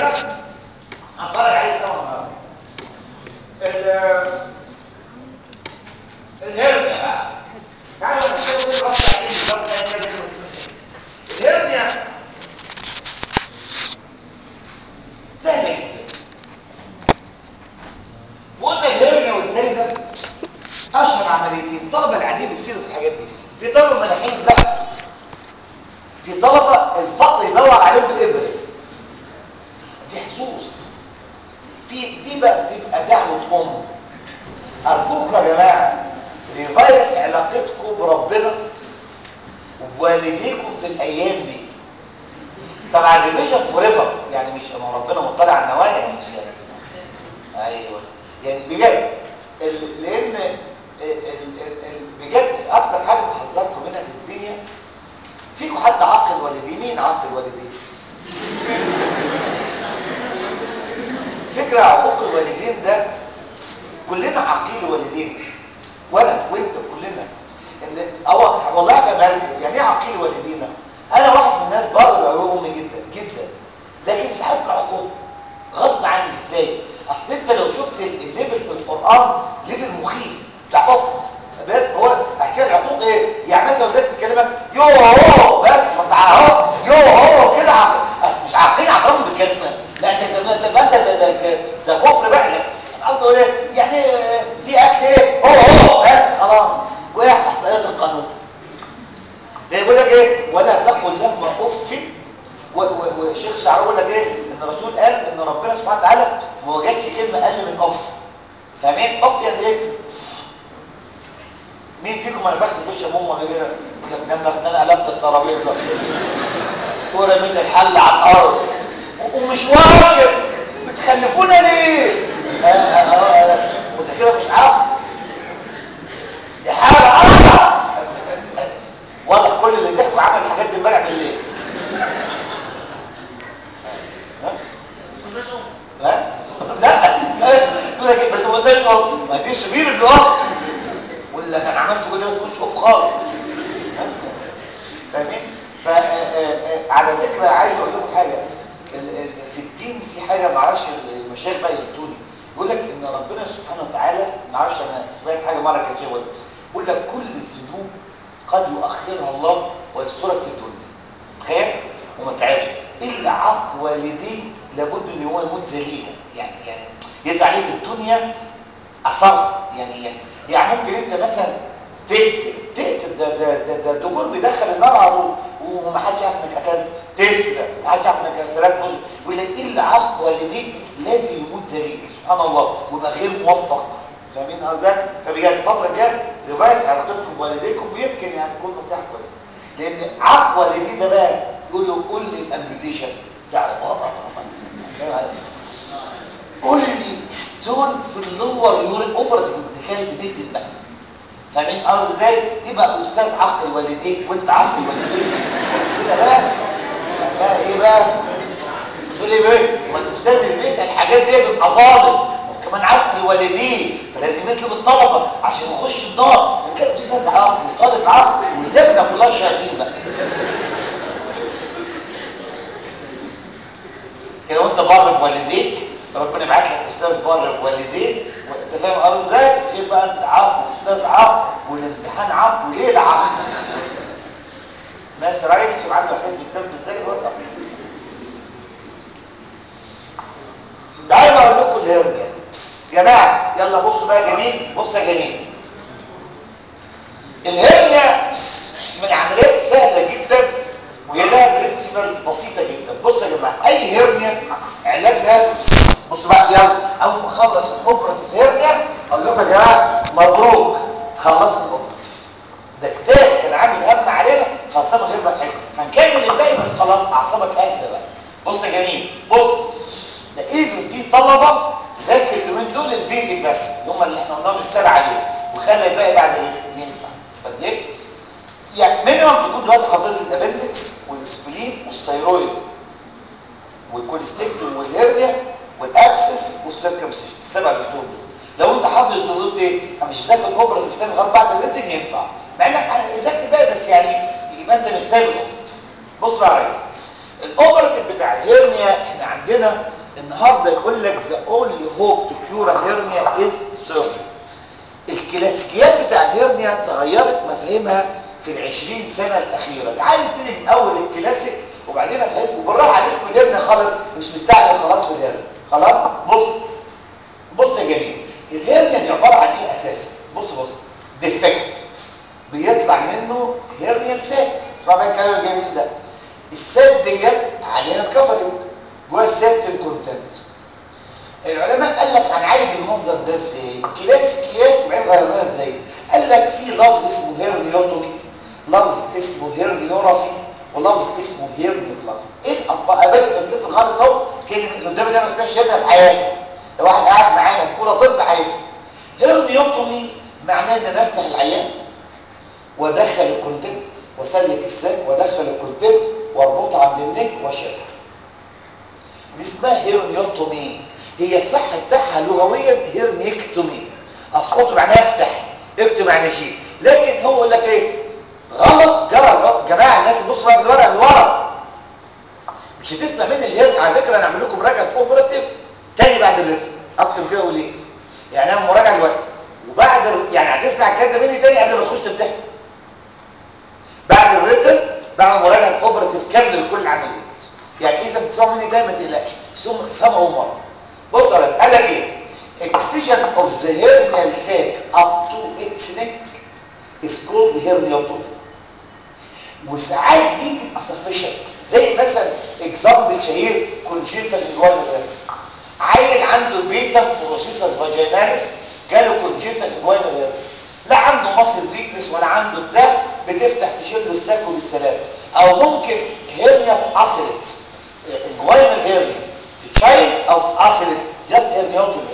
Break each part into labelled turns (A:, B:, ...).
A: كده هنتفرج عليه سوا النهارده ال- الهرنيا بقى تعالوا نشوف ايه الوضع عليه بالظبط زي كده كده الهرنيا سهله جدا وقلنا الهرنيا وازاي ده اشهر عمليتين الطلبه العاديه بيصيروا في الحاجات دي في طلبه مناحيز بقى في طلبه الفقر يدور عليهم بالابره دي حظوظ في دي بقى بتبقى دعوه ام ارجوكم يا جماعه ريفايس علاقتكم بربنا وبوالديكم في الايام دي طبعا ريفيجن فور ايفر يعني مش ما هو ربنا مطلع على النوايا مش يعني ايوه يعني بجد ال- لان ال- ال- ال- بجد اكتر حاجه بحذركم منها في الدنيا فيكم حد عاقل والديه مين عاقل والديه فكره عقوق الوالدين ده كلنا عاقين الوالدين وانا وانت كلنا ان أو والله فاهم يعني ايه عاقين والدينا انا واحد من الناس بر امي جدا جدا لكن ساعات بعقوق غصب عني ازاي اصل انت لو شفت ال- الليفل في القران ليفل مخيف بتاع اوف بس هو احكي العقوق ايه يعني مثلا لو اديت تكلمك يو هو بس ما انت اهو يو هو كده عاقل أصل مش عاقلين عقلهم بالكلمه لا ده ده ده ده ده ده, ده, ده كفر بقى ده أنا قصدي اقول ايه يعني آه، في اكل ايه هو هو بس خلاص وقع تحت ايات القانون ده يقول لك ايه ولا تقل لهما اف و- و- والشيخ الشعراوي يقول لك ايه ان الرسول قال ان ربنا سبحانه وتعالى ما وجدش كلمه اقل من اف فاهمين اف يعني ايه مين فيكم ما نفخش في وش امه ولا كده يقول لك نفخ ده انا قلبت الترابيزه ورميت الحل على الارض و- ومش واجب بتخلفونا ليه آه، آه، آه، آه، وانت كده مش عارف دي حاجه اصعب واضح كل اللي ضحكوا عمل الحاجات دي امبارح بالليل ها؟ لا لا يقول لك إيه، بس ما قلناش اف ما دي شبير اللي اف واللي كان عملت كده بس كنتش اف خالص ها؟ فاهمين فعلى فكره عايز اقول لكم حاجه ال- ال- في الدين في حاجه ما اعرفش المشايخ بقى يفتوني يقول لك ان ربنا سبحانه وتعالى ما اعرفش انا سمعت حاجه مره كانت شيء يقول لك كل الذنوب قد يؤخرها الله ويسترك في الدنيا تخيل وما تعرفش الا عق والديه لابد ان هو يموت ذليلا يعني يعني يزعل عليه في الدنيا اصر يعني يعني يعني ممكن انت مثلا تقتل تقتل ده ده ده ده الدكتور بيدخل النار على طول وما حدش يعرف انك قتلت تسرق ما حدش يعرف انك سرقت جزء يقول لك الا عق والديه لازم يموت ذليل سبحان الله ويبقى غير موفق فاهمين قصدي فبجد الفتره الجايه ريفايس علاقتكم بوالديكم ويمكن يعني تكون نصيحه كويسه لان عق والديه ده بقى يقول له قول لي الامبيوتيشن يعني فاهم قول لي ستون في اللور يورين اوبرتيف كانت بيت المهد فاهمين قصدي ازاي يبقى استاذ عقل والديك وانت عقل والديك كده بقى بقى ايه بقى تقول لي ايه ما الاستاذ اللي بيسال الحاجات دي بيبقى ظالم وكمان عقل والديه فلازم يسلم الطلبه عشان يخش النار تلاقي استاذ عقل وطالب عقل واللجنه كلها شياطين بقى كده وانت بر بوالديك ربنا يبعت لك استاذ بر بوالديك وانت فاهم قصدي ازاي تبقى انت عقل واستاذ عقل والامتحان عقل وليله عقل ماشي رئيس وعنده احساس بالذنب ازاي الوضع تعالوا اقول لكم الهرنيا يا جماعه يلا بصوا بقى جميل بص يا جميل الهرنيا من عمليات سهله جدا وهي لها برنسبلز بسيطه جدا بص يا جماعه اي هرنيا علاجها بصوا بقى يلا اول ما اخلص الاوبراتيف هرنيا اقول لكم يا جماعه مبروك خلصت الاوبراتيف ده كتاب كان عامل هم علينا خلصنا غير ما نحس هنكمل الباقي بس خلاص اعصابك اهدى بقى بص يا جميل بص ده ايفن في طلبه ذاكر اليومين دول البيزك بس هم اللي احنا قلناهم السبعه دول وخلي الباقي بعد الريتم ينفع فقد ايه يعني مينيمم تكون دلوقتي حافظ الابندكس والسبلين والثيرويد والكوليستيكتوم والهرنيا والابسس والسيركمسيشن السبع بتوع دول لو انت حافظ دول ايه انا مش ذاكر اوبراتيف تاني لغايه بعد الريتم ينفع مع انك ذاكر بقى بس يعني يبقى انت مش سايب الاوبراتيف بص بقى يا ريس الاوبراتيف بتاع الهيرنيا احنا عندنا النهارده يقول لك ذا اونلي هوب تو كيور هيرنيا از سيرجري الكلاسيكيات بتاع الهيرنيا تغيرت مفاهيمها في العشرين سنة الأخيرة تعال نبتدي من أول الكلاسيك وبعدين أفهمكم بالراحة عليكم الهيرنيا خالص مش مستعجل خلاص في الهيرنيا خلاص بص بص يا جميل الهيرنيا دي عبارة عن إيه أساسا بص بص ديفكت بيطلع منه هيرنيال ساك اسمع بقى الكلام الجميل ده الساك ديت عليها كفرنج جوه الساك الكونتنت العلماء قال لك هنعالج المنظر ده ازاي كلاسيكيات وبعدين غيرناها ازاي قال لك في لفظ اسمه هيرنيوتومي لفظ اسمه هيرنيورافي ولفظ اسمه هيرنيوبلاست ايه الالفاظ قابلت بس في الغالب اهو كلمه اللي قدامي ده ما سمعش هيرنيا في حياته لو واحد قاعد معانا في اولى طب عايزها هيرنيوتومي معناه ان انا افتح العيان وادخل الكونتين واسلك الساك وادخل الكونتين واربطها عند النك واشيلها دي اسمها هيرنيوتومي هي الصح بتاعها لغويا هيرنيكتومي اصوات معناها افتح اكتب يعني شيء لكن هو يقول لك ايه غلط جرى غلط جماعه الناس بصوا بقى في الورقه اللي ورا مش هتسمع مني الهيرن على فكره انا اعمل لكم مراجعه اوبراتيف تاني بعد الريتم اكتب كده وليه يعني انا مراجعه دلوقتي وبعد ال... يعني هتسمع الكلام ده مني تاني قبل ما تخش تمتحن بعد الريتم بعمل مراجعه اوبراتيف كامله لكل العمليات يعني اذا بتسمعوا مني تاني ما تقلقش ثم تفهموا اول مره بص يا بس قال لك ايه excision of the hernial sac up to its neck is called herniotomy وساعات دي تبقى sufficient زي مثلا اكزامبل شهير congenital inguinal hernia عيل عنده بيتا بروسيسس فاجيناليس جاله congenital inguinal hernia لا عنده مصل ويكنس ولا عنده بتاع بتفتح تشيل له الساك بالسلام او ممكن هيرنيا في اصلت inguinal hernia في تشايلد او في اصلت جاست هيرنيوتومي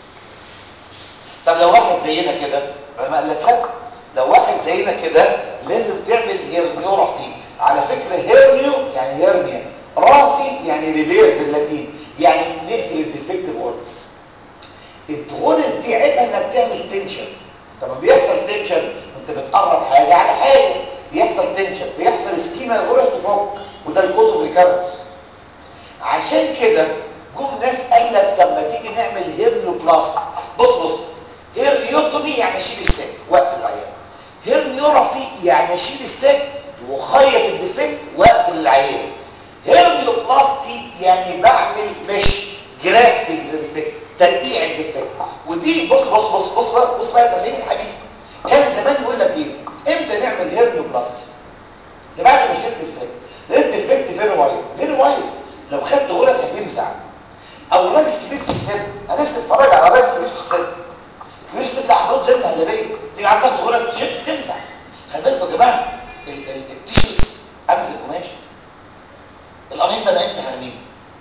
A: طب لو واحد زينا كده العلماء قال لك لا لو واحد زينا كده لازم تعمل هيرنيورافي على فكره هيرنيو يعني هيرنيا رافي يعني ريبير باللاتين يعني نقفل الديفكتيف اورس الغرز دي عيبها انها بتعمل تنشن طب بيحصل تنشن وانت بتقرب حاجه على حاجه يحصل تنشن بيحصل اسكيما الغرز تفك وده الكوز اوف ريكارنس عشان كده جم ناس قال لك طب ما تيجي نعمل هيرنيوبلاست بص بص هيرنيوتومي يعني اشيل الساك واقفل العيان هيرنيورافي يعني اشيل الساك وخيط الديفكت واقفل العيان هيرنيوبلاستي يعني بعمل مش جرافتنج ذا ديفكت ترقيع الديفكت ودي بص بص بص بص بقى بص بقى المفاهيم الحديثه كان زمان يقول لك ايه امتى نعمل هيرنيوبلاستي ده بعد ما شلت الساك لقيت ديفكت فيري وايد فيري وايد لو خدت غرز هتمزع او الراجل كبير في السن انا نفسي اتفرج على راجل كبير في السن كبير في السن لا عضلات زي المهلبيه تيجي عندك غرز تشد تمزع خلي بالكم يا جماعه التيشرز عامل زي القماش القميص ده انا امتى هرميه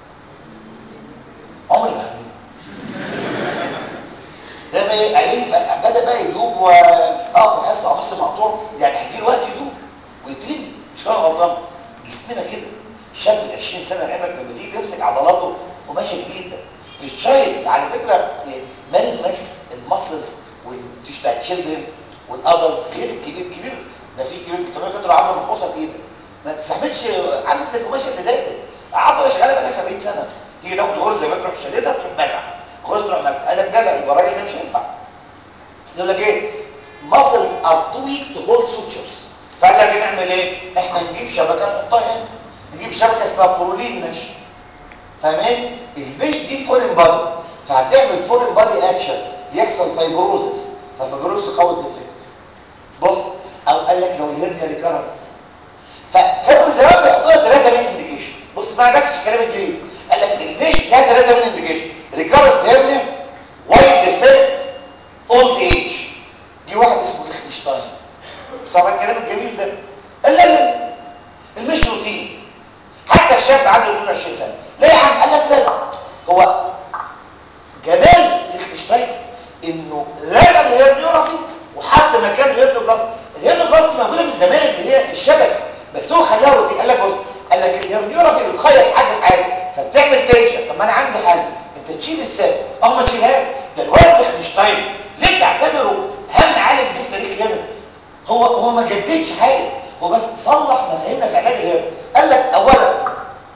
A: عمري ما هرميه لما ايه بدا بقى يدوب واقف الحصه قميص مقطوع يعني هيجي له وقت يدوب ويترمي مش كان غلطان جسمنا كده شاب 20 سنه لعلمك لما تيجي تمسك عضلاته قماشه جديده الشايل على فكره ملمس المسلز والتيش بتاع التشيلدرن والادلت غير الكبير كبير ده في كبير 300 كتر عضله منفوصه في ايدك ما تستحملش عامل زي القماشه اللي دايبه عضله شغاله بقى لها 70 سنه تيجي تاخد غرزه ما تروح شديدها تروح مزع غرزه تروح مزع قال لك ده لا يبقى الراجل ده مش هينفع يقول لك ايه muscles are too weak to hold sutures فقال لك نعمل ايه احنا نجيب شبكه نحطها هنا نجيب شبكه اسمها برولين مش فاهمين البيش دي فورين بادي فهتعمل فورين بادي اكشن يحصل فايبروزس ففايبروزس قوي الدفاع بص او قال لك لو الهرنيا ريكارنت فكانوا زمان بيحطوا لها ثلاثه من انديكيشنز بص ما بس الكلام الجديد قال لك البيش فيها ثلاثه من انديكيشن ريكارنت هرنيا وايت ديفكت اولد ايج دي واحد اسمه ليخنشتاين طبعا الكلام الجميل ده قال لا لا المش روتين حتى الشاب عنده 22 سنه ليه يا عم قال لك لا لا هو جمال ليخنشتاين انه لغى الهيرنيورافي وحط مكان الهيرنيوبلاست الهيرنيوبلاست موجوده من زمان اللي هي الشبكه بس هو خلاها روتين قال لك بص قال لك الهيرنيورافي بتخيط حاجه في حاجه فبتعمل تنشن طب ما انا عندي حل انت تشيل الساك او ما تشيلهاش ده الولد ليخنشتاين ليه بتعتبره اهم عالم جه في تاريخ اليمن هو هو ما جددش حاجه هو بس صلح مفاهيمنا في علاج الهرم قال لك اولا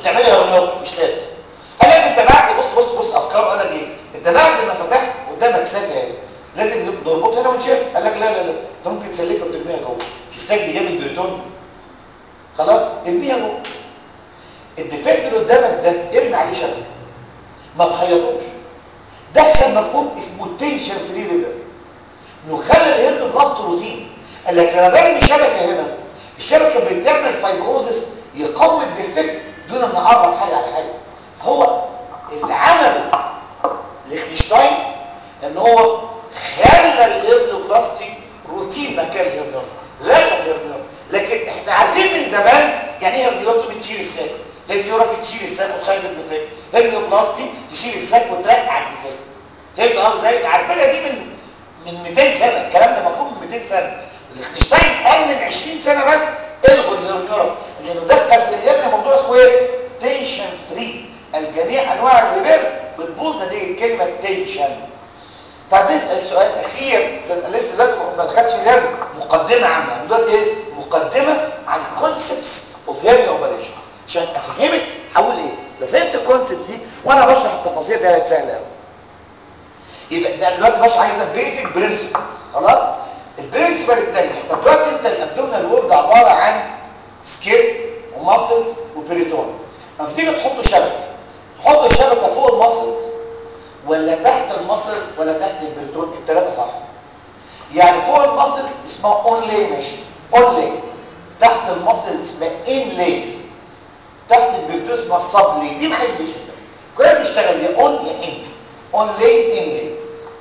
A: تعملي هرنيوت مش لازم قال لك انت بعد بص بص بص افكار قال لك ايه انت بعد ما فتحت قدامك ساكه اهي لازم نربط هنا ونشيل قال لك لا لا لا انت ممكن تسلكها وترميها جوه الساك دي جاب البريتون خلاص ارميها جوه الديفكت اللي قدامك ده ارمي عليه شبكه ما تخيطوش دخل مفهوم اسمه تنشن فري ريفر نخلي الهيرد بلاست روتين قال لك لما برمي شبكه هنا الشبكه بتعمل فايبروزس يقوي الديفكت دون ان اقرب حاجه على حاجه فهو اللي عمله ليخنشتاين ان هو خلى الهيرنوبلاستي روتين مكان الهيرنوبلاستي لغى الهيرنوبلاستي لكن احنا عارفين من زمان يعني ايه هيرنيوتومي تشيل الساك هيرنيوراثي تشيل الساك وتخيط الديفكت هيرنيوبلاستي تشيل الساك وترقع الديفكت فهمت قصدي ازاي عارفينها دي من من 200 سنه الكلام ده مفهوم من 200 سنه ليخنشتاين قال من 20 سنه بس الغوا الهيرنيوراثي لانه دخل في الهيرنيا موضوع اسمه ايه تنشن فري الجميع انواع الريفيرس بتبوظ دي الكلمه تنشن طب نسال سؤال اخير في لسه دلوقتي ما دخلتش غير مقدمه عامه دلوقتي ايه مقدمه عن الكونسبتس اوف هيرني اوبريشنز عشان افهمك هقول ايه لو فهمت الكونسبت دي وانا بشرح التفاصيل ده هيبقى سهل قوي يبقى ده دلوقتي باش عايزه بيزك برنسبل خلاص البرنسبل الثانيه طب دلوقتي انت الابدومينال وورد عباره عن سكين وماسلز وبريتون لما بتيجي تحط شبكه تحط الشبكه فوق الماسلز ولا تحت المصل ولا تحت البريتون الثلاثه صح يعني فوق المصل اسمها اون لي ماشي اون لي تحت المصل اسمها ان لي تحت البريتون اسمها صب لي دي محل بيحبها كلنا بنشتغل يا اون يا ان اون لي ان لي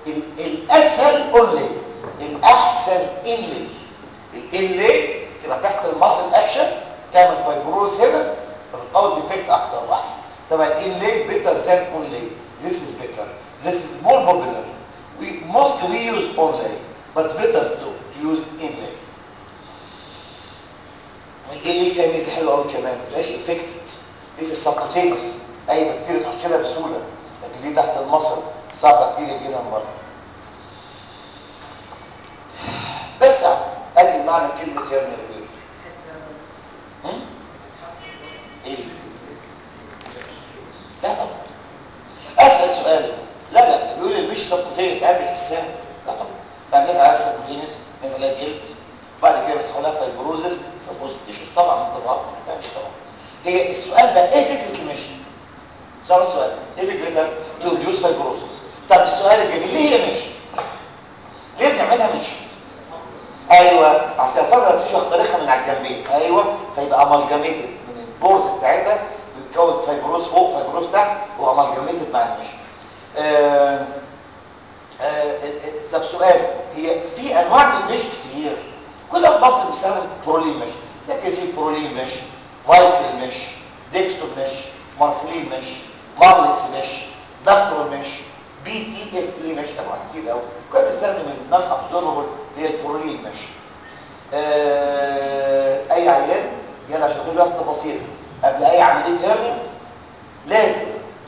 A: الاسهل اون لي الاحسن ان لي الان لي تبقى تحت المصل اكشن تعمل فايبروز هنا او ديفكت اكتر واحسن طبعا الان لي بيتر ذان اون لي this is better. This is more popular. We mostly we use only, but better to use inlay. الانلي فيها ميزه حلوه قوي كمان ما تبقاش انفكتد دي في السبكوتينس اي بكتيريا تخش لها بسهوله لكن دي تحت المصل صعب بكتيريا يجي لها من بره بس ادي معنى كلمه هيرنيا ريفير ايه لا طبعا اسال سؤال لا لا بيقول المش سبكوتينس تعمل حساب لا طبعا بعد كده على السبكوتينس نفع لها جلد بعد كده بيسحبوا لها فايبروزس ففوز تيشوز طبعا من طبعا ما تعملش طبعا هي السؤال بقى ايه فكره المش صعب السؤال ايه فكرتها توديوس فايبروزس طب السؤال الجميل ليه هي مش ليه بتعملها مش ايوه عشان الفايبروز تيشو يخترقها من على الجنبين ايوه فيبقى امالجاميتد من البورز بتاعتها بتكون فايبروز فوق فايبروز تحت وامالجاميتد مع المش آه آه طب سؤال هي في انواع من المش كتير كل مصر بيستخدم برولين مش لكن في برولين مش فايكل مش ديكسون مش مارسلين مش مارلكس مش دكتور مش بي تي اف اي مش انواع كتير قوي كنا بنستخدم النون ابزوربل اللي هي البرولين مش آه اي عيان يلا عشان كل واحد تفاصيل قبل اي عمليه هيرنيا لازم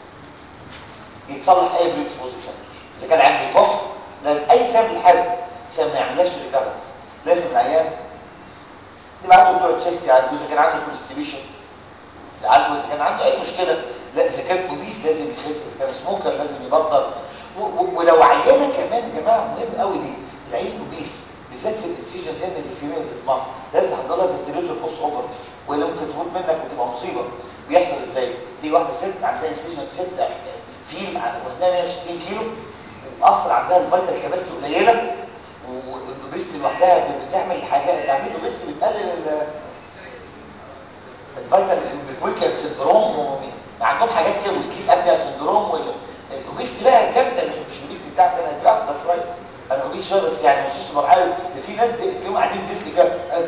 A: يتصلح اي بريكس بوزيشن اذا كان عندي كح لازم اي سبب الحزن عشان ما يعملكش ريكارنس لازم العيان نبعته دكتور تشيست يعالجه اذا كان عنده كونستيبيشن يعالجه اذا كان عنده اي مشكله لا اذا كان اوبيس لازم يخس اذا كان سموكر لازم يبطل ولو عيانه كمان يا جماعه مهم قوي دي العين اوبيس بالذات في الانسيجن هنا في الفيميلز في مصر لازم تحضر لها فنتليتور بوست اوبرتيف والا ممكن تموت منك وتبقى مصيبه بيحصل ازاي تيجي واحده ست عندها انسيجن ست فيل وزنها 160 كيلو واصل عندها الفيتال كاباسيتي قليله والاوبست لوحدها بتعمل حاجه انت عارفين الاوبست بتقلل الفيتال بالويكر سندروم عندهم حاجات كده وسليب ابدا سندروم والاوبست بقى جامده مش الاوبست بتاعتي انا دي اكتر شويه انا اوبست شويه بس يعني مش لسه مرحله ده في ناس تلاقيهم قاعدين ديسني كده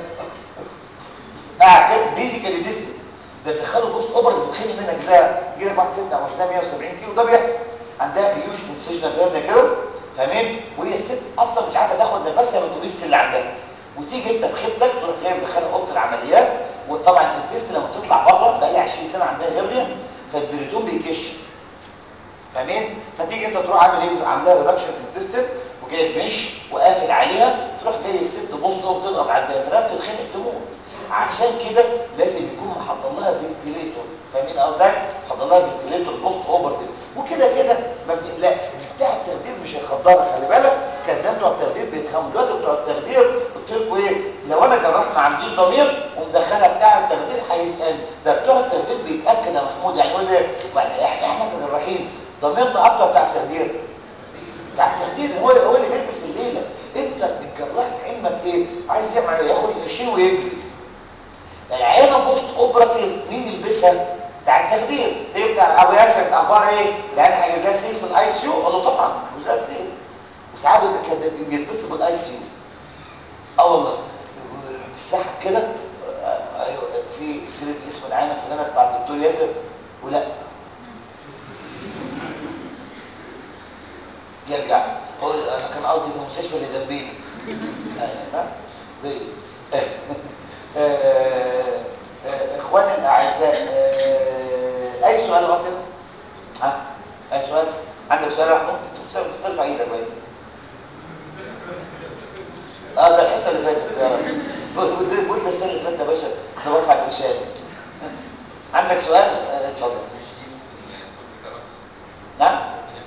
A: قاعد كده بيزيكالي ديسني ده تدخله بوست اوبر تتخني منك زي يجي لك واحد ست او وزنها 170 كيلو ده بيحصل عندها هيوج انسيجنال هيرنيا كده فاهمين وهي الست اصلا مش عارفه تاخد نفسها من الاوبست اللي عندها وتيجي انت بخيبتك تروح جاي مدخلها اوضه العمليات وطبعا التست لما تطلع بره بقى لها 20 سنه عندها هيرنيا فالبريتون بيكش فاهمين فتيجي انت تروح عامل ايه عاملها ريدكشن انتستين وجايب مش وقافل عليها تروح جاي الست بص وبتضغط على الديافرام تتخنق تموت عشان كده لازم يكون محضر لها فنتليتور فاهمين قصدي حط لها فنتليتور بوست اوبرتيف وكده كده ما بنقلقش بتاع التخدير مش هيخدرها خلي بالك كان زمان بتوع التخدير بيتخموا دلوقتي بتوع التخدير قلت لكم ايه لو انا جراح ما عنديش ضمير ومدخلها بتاع التخدير هيسال ده بتوع التخدير بيتاكد يا محمود يعني يقول لي احنا احنا كجراحين ضميرنا اكتر بتاع التخدير بتاع التخدير هو هو اللي بيلبس الليله انت الجراح علمك ايه عايز يعمل ياخد القرشين ويجري العينه بوست اوبراتيف مين يلبسها بتاع التخدير هي بتاع ابو ياسر اخبار ايه العين حاجزها سيل في الاي سي يو قال له طبعا مش لازم سيل وساعات بيبقى كده بيتصل في الاي سي يو اه والله بالسحب كده ايوه في سرير اسم العينه فلانه بتاع الدكتور ياسر ولا يرجع هو انا كان قصدي في المستشفى اللي جنبينا ها زي اخواني الاعزاء اي سؤال وقت ها اي سؤال عندك سؤال يا محمود ترفع ايدك بقى اه ده الحصه اللي فاتت يا رب قلت السنه اللي فاتت يا باشا انا برفع الارشاد عندك سؤال اتفضل نعم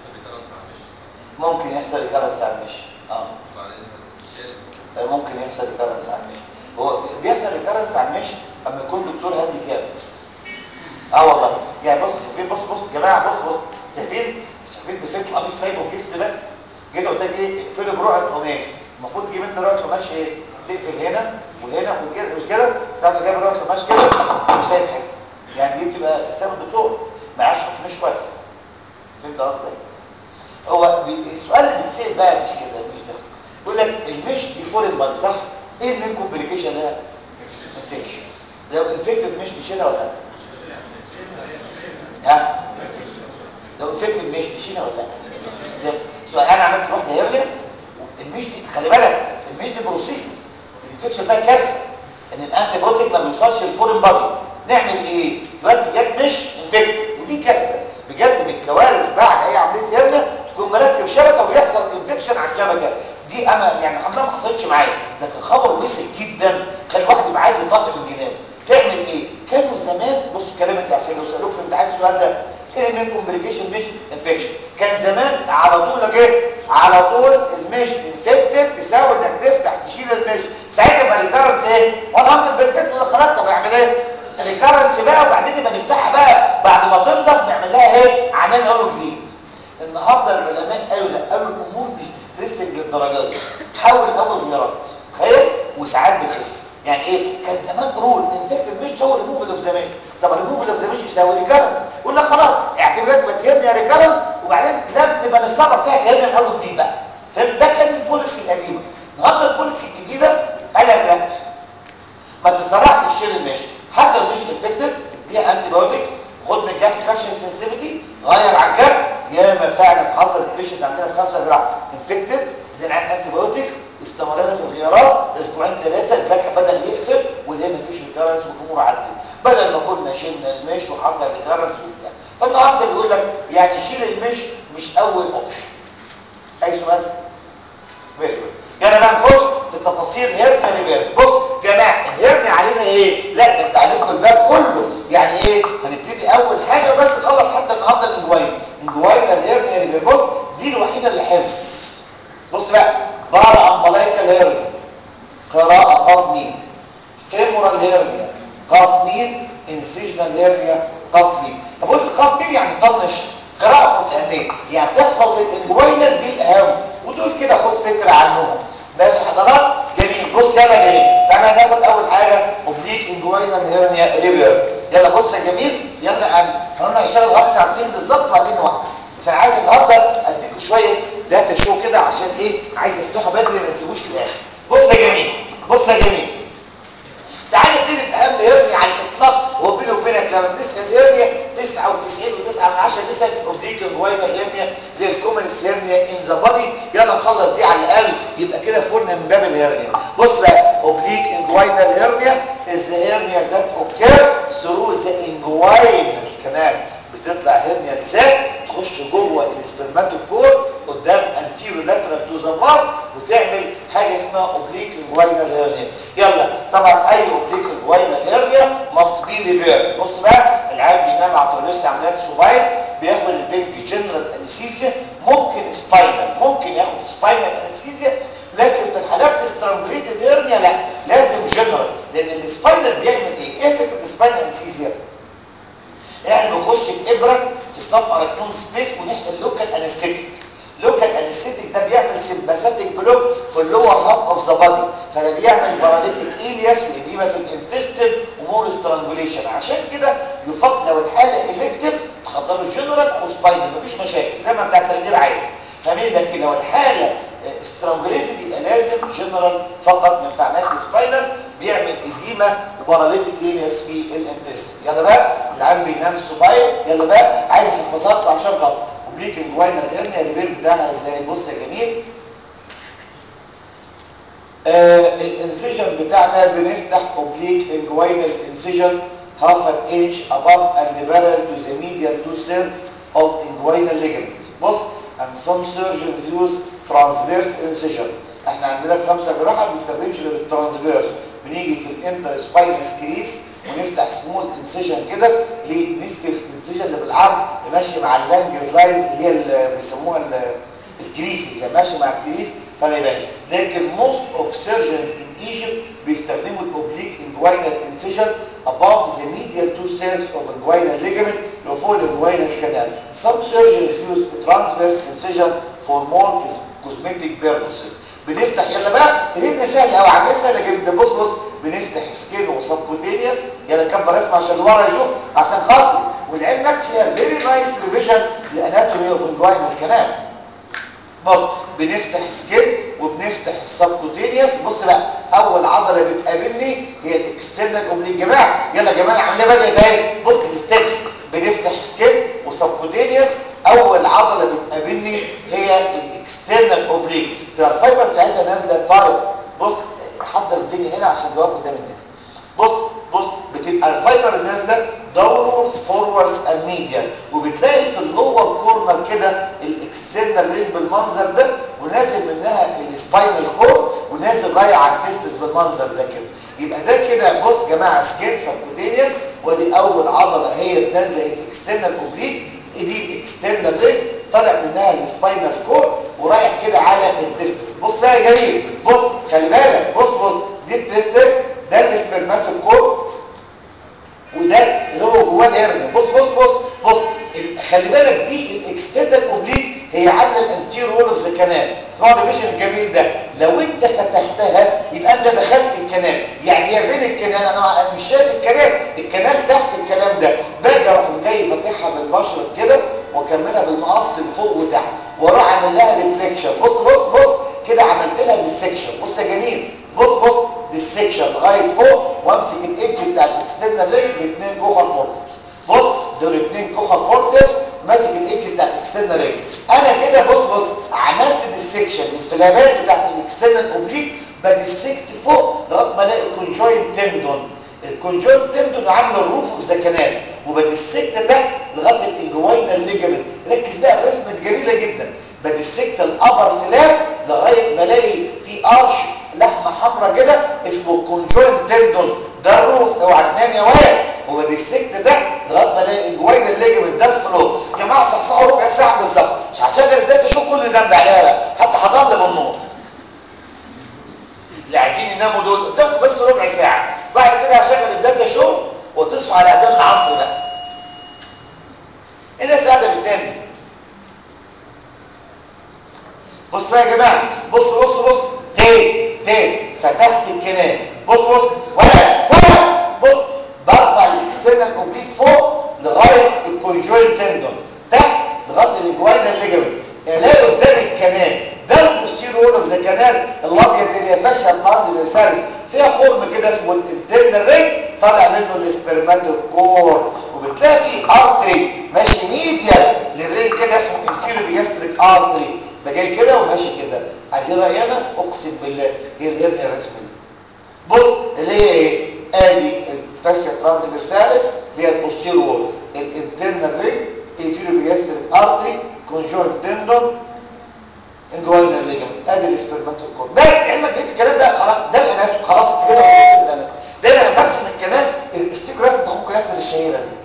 A: ممكن يحصل ريكارنس على المشي اه ممكن يحصل ريكارنس على المشي هو بيحصل ريكارنس على المشي اما يكون دكتور هانديكاب اه والله يعني بص شايفين بص بص يا جماعه بص بص شايفين شايفين دفيت القميص سايبه في جسمي ده جيت قلت لك ايه اقفله برقعه قماش المفروض تجيب انت رقعه قماش ايه تقفل هنا وهنا وكده مش كده ساعه ما جايب رقعه قماش كده وسايب حته يعني دي بتبقى سبب الدكتور ما عادش مش كويس فهمت قصدي هو السؤال اللي بيتسال بقى مش كده مش ده يقول لك المش دي فورين بادي صح ايه المين كومبليكيشن ده انفكشن لو انفكتد مش تشيلها ولا لا ها لو انفكتد مش تشيلها ولا لا سؤال انا عملت واحده هيرلي المش دي خلي بالك المش دي بروسيسز الانفكشن بقى كارثه ان الانتي بوتيك ما بيوصلش للفورين بادي نعمل ايه دلوقتي جت مش انفكتد ودي كارثه بجد من الكوارث بعد اي عمليه هرنه تكون مركب شبكه ويحصل انفكشن على الشبكه دي انا يعني الحمد لله ما حصلتش معايا لكن خبر وسع جدا كان الواحد يبقى عايز يطق من جنابه تعمل ايه كانوا زمان بص كلامك عشان لو سالوك في امتحان السؤال ده ايه من كومبليكيشن مش انفكشن كان زمان على طول لك ايه على طول المش انفكتد تساوي انك تفتح تشيل المش ساعتها يبقى الريكارنس ايه 100% ولا خلاص طب اعمل ايه الريكارنس بقى وبعدين نبقى نفتحها بقى بعد ما تنضف نعمل لها ايه عمال اقوله جديد النهارده العلماء قالوا لا قالوا الامور مش ديستريسنج للدرجه دي حاول اول غيارات تخيل وساعات بتخف يعني ايه كان زمان رول انفكتد مش تساوي ريموفل اوف ذا ميش طب الريموفل اوف ذا ميش يساوي ريكارنس يقول لك خلاص اعتبرت ما تهرني ريكارنس وبعدين لم نبقى نتصرف فيها كهرني من اول جديد بقى فهمت ده كان البوليسي القديمه النهارده البوليسي الجديده قال لك لا ما تتسرعش في شيل المش حتى المش انفكتد اديها انتي بايوتكس خد من الجرح كاشن سنسيفيتي غير على الجرح يا ما فعلا حصلت بيشنز عندنا في 5 جرام انفكتد بدنا عن انتي بايوتيك استمرنا في الغيارات اسبوعين ثلاثه الجرح بدا يقفل وزي ما فيش ريكارنس والامور عدت بدل ما كنا شلنا المش وحصل ريكارنس وبتاع فالنهارده بيقول لك يعني شيل المش مش اول اوبشن اي سؤال فيري جود يلا بقى نخش في تفاصيل هيرنيا ريبير بص جماعه الهيرنيا علينا ايه لا ده انت عليكم الباب كله يعني ايه هنبتدي اول حاجه بس خلص حتى النهارده الانجواين انجواين الهيرنيا ريبير بص دي الوحيده اللي حفظ بص بقى بارا امبلايكال هيرنيا قراءه قاف مين فيمورال هيرنيا قاف مين انسيجنال هيرنيا قاف مين طب قلت قاف مين يعني طنش قراءه متأنية يعني تحفظ الانجوينال دي الاهم ودول كده خد فكره عنهم ماشي حضرات جميل بص يلا جميل تعالى ناخد اول حاجه اوبليك انجوينال هيرنيا ريبير يلا بص يا جميل يلا انا قلنا هنشتغل لغايه ساعتين بالظبط وبعدين نوقف عشان عايز النهارده اديكم شويه داتا شو كده عشان ايه عايز افتحها بدري ما نسيبوش للاخر بص يا جميل بص يا جميل تعال نبتدي باهم هيرنيا على الاطلاق وبيني وبينك لما بنسال هيرنيا 99 و9 من 10 نسال في الاوبليك انجوينال هيرنيا اللي هي الكومنس هيرنيا ان ذا بادي يلا نخلص دي على الاقل يبقى كده فورنا من باب الهيرنيا بص بقى اوبليك انجوينال هيرنيا از هيرنيا ذات اوكير ثرو ذا انجوينال كانال بتطلع هيرنيا لسان تخش جوه السبرماتوكور قدام انتيرو لاترال تو ذا فاس وتعمل حاجه اسمها اوبليك انجوينال هيرنيا يلا طبعا اي اوبليك انجوينال هيرنيا ماست بي ريبير بص بقى العيان بينام على ترابيزه عمليات سوباين بياخد البنج جنرال انستيزيا ممكن سباينال ممكن ياخد سباينال انستيزيا لكن في الحالات الاسترانجوليتد هيرنيا لا لازم جنرال لان السباينال بيعمل ايه؟ ايه فكره السباينال انستيزيا؟ يعني بنخش بابره في السب اركنون سبيس ونحقن لوكال انستيتيك لوكال انستيتيك ده بيعمل سمباثيك بلوك في اللور هاف اوف ذا بادي فده بيعمل باراليتيك ايلياس واديمه في الانتستين ومور سترانجوليشن عشان كده يفضل لو الحاله الكتيف تخدروا جنرال او سباينال مفيش مشاكل زي ما بتاع التخدير عايز فاهمين لكن لو الحاله سترانجوليتد يبقى لازم جنرال فقط ما ينفعناش سباينال بيعمل اديمه وباراليتيك ايلياس في الانتستين يلا بقى العيان بينام سوباين يلا بقى عايز حفاظات عشان خاطر اوبليك الجواينال هيرنيا الريبير بتاعها ازاي بص يا جميل آه الانسيجن بتاعنا بنفتح اوبليك انجوينال انسيجن half an inch above and parallel to the medial two thirds of inguinal ligament بص and some surgeons use transverse incision احنا عندنا في خمسة جراحة ما بنستخدمش غير الترانسفيرس بنيجي في الانتر سباينس كريس ونفتح سمول انسيجن كده ليه نسك الانسيجن اللي بالعرض ماشي مع اللانجز لاينز اللي هي اللي بيسموها الكريس اللي ماشي مع الكريس فما يبانش لكن most of surgeons in Egypt بيستخدموا الاوبليك inguinal incision above the medial two thirds of inguinal ligament اللي هو فوق الانجوينال canal. Some surgeons use a transverse incision for more cosmetic purposes. بنفتح يلا بقى الهرنة سهلة قوي عملية سهلة جدا بص بص بنفتح سكين وسبكوتينيوس يلا كبر اسمع عشان اللي ورا يشوف عشان خاطر ولعلمك فيها فيري نايس ريفيجن لاناتومي اوف انجوينال كانال بص بنفتح سكين وبنفتح السبكوتينيوس بص بقى اول عضله بتقابلني هي الاكسترنال اوبليك جماعه يلا يا جماعه العمليه بدات اهي بص الستبس بنفتح سكين وسبكوتينيوس اول عضله بتقابلني هي الاكسترنال اوبليك تبقى الفايبر بتاعتها نازله طارق بص حضر الدنيا هنا عشان تقف قدام الناس بص بص بتبقى الفايبر نازله داونورز فورورز اند ميديال وبتلاقي في اللور كورنر كده الاكسترنال رينج بالمنظر ده ونازل منها السباينال كورد ونازل رايح على التستس بالمنظر ده كده يبقى ده كده بص يا جماعه سكين سبكوتينيوس ودي اول عضله هي بتنزل الاكسترنال اوبليك دي الاكسترنال رينج طالع منها السباينال كورد ورايح كده على التستس بص بقى يا جميل بص خلي بالك بص بص دي التستس ده السبرماتوكورد وده اللي هو جواه الهرنه بص بص بص بص خلي بالك دي الاكسترنال اوبليك هي عامله الانتير وول اوف ذا كانال اسمعوا الريفيجن الجميل ده لو انت فتحتها يبقى انت دخلت الكنال يعني هي فين الكنال انا مش شايف الكنال الكنال تحت الكلام ده باجي اروح جاي فاتحها بالبشره كده واكملها بالمقص لفوق وتحت واروح اعمل لها ريفليكشن بص بص بص كده عملت لها ديسكشن بص يا جميل بص بص ديسكشن لغايه فوق وامسك الايدج بتاع الاكسترنال رينج باثنين كوخر فورتبس بص دول اثنين كوخر فورتبس ماسك الايدج بتاع الاكسترنال رينج انا كده بص بص عملت ديسكشن الفلابات بتاعت الاكسترنال اوبليك بديسكت فوق لغايه ما الاقي الكونجوين تندون الكونجوين تندون عامل الروف اوف ذا كانال وبديسكت تحت لغايه الانجوينال ليجامنت ركز بقى الرسمه دي جميله جدا بديسكت الابر فلاب لغايه ما الاقي في ارش لحمه حمراء كده اسمه كونجوين تندون ده الروف اوعى تنام يا واد وبديسكت ده لغايه ما الاقي الانجوينال ليجامنت ده الفلو يا جماعه صحصحوا ربع ساعه بالظبط مش هشغل ده تشوف كل ده بعدها بقى حتى هضل بالنور اللي عايزين يناموا دول قدامكم بس ربع ساعه بعد كده هشغل الداتا شو وتصحوا على اذان العصر بقى الناس قاعده بتنام دي بص بقى يا جماعه بص بص بص تاني تاني فتحت الكنال بص بص ولا ولا بص برفع الاكسترنال اوبليك فوق لغايه الكونجوين تندون تحت لغايه الجوينال ليجامنت الاقي قدام الكنال ده البوستير وول اوف ذا كانال الابيض اللي هي فاشيا بانز فيرساليس فيها خرم كده اسمه الانترنال رينج طالع منه الاسبرماتوكور وبتلاقي فيه ارتري ماشي ميديال للرينج كده اسمه انفيرو بيجاستريك ارتري ده جاي كده وماشي كده عايزين راينا اقسم بالله هي الهرنيا الرسميه بص اللي هي ايه ادي الفاشيا ترانسفيرساليس اللي هي البوستير وول الانترنال رينج انفيرو بيجاستريك ارتري كونجوينت تندون انجوينال ليجمنت ادي الاسبرماتوكور بس علمك بقيت الكلام ده خلاص ده الاناتوم خلاص انت كده دايما لما برسم الكنال افتكروا رسمه اخوك ياسر الشهيره دي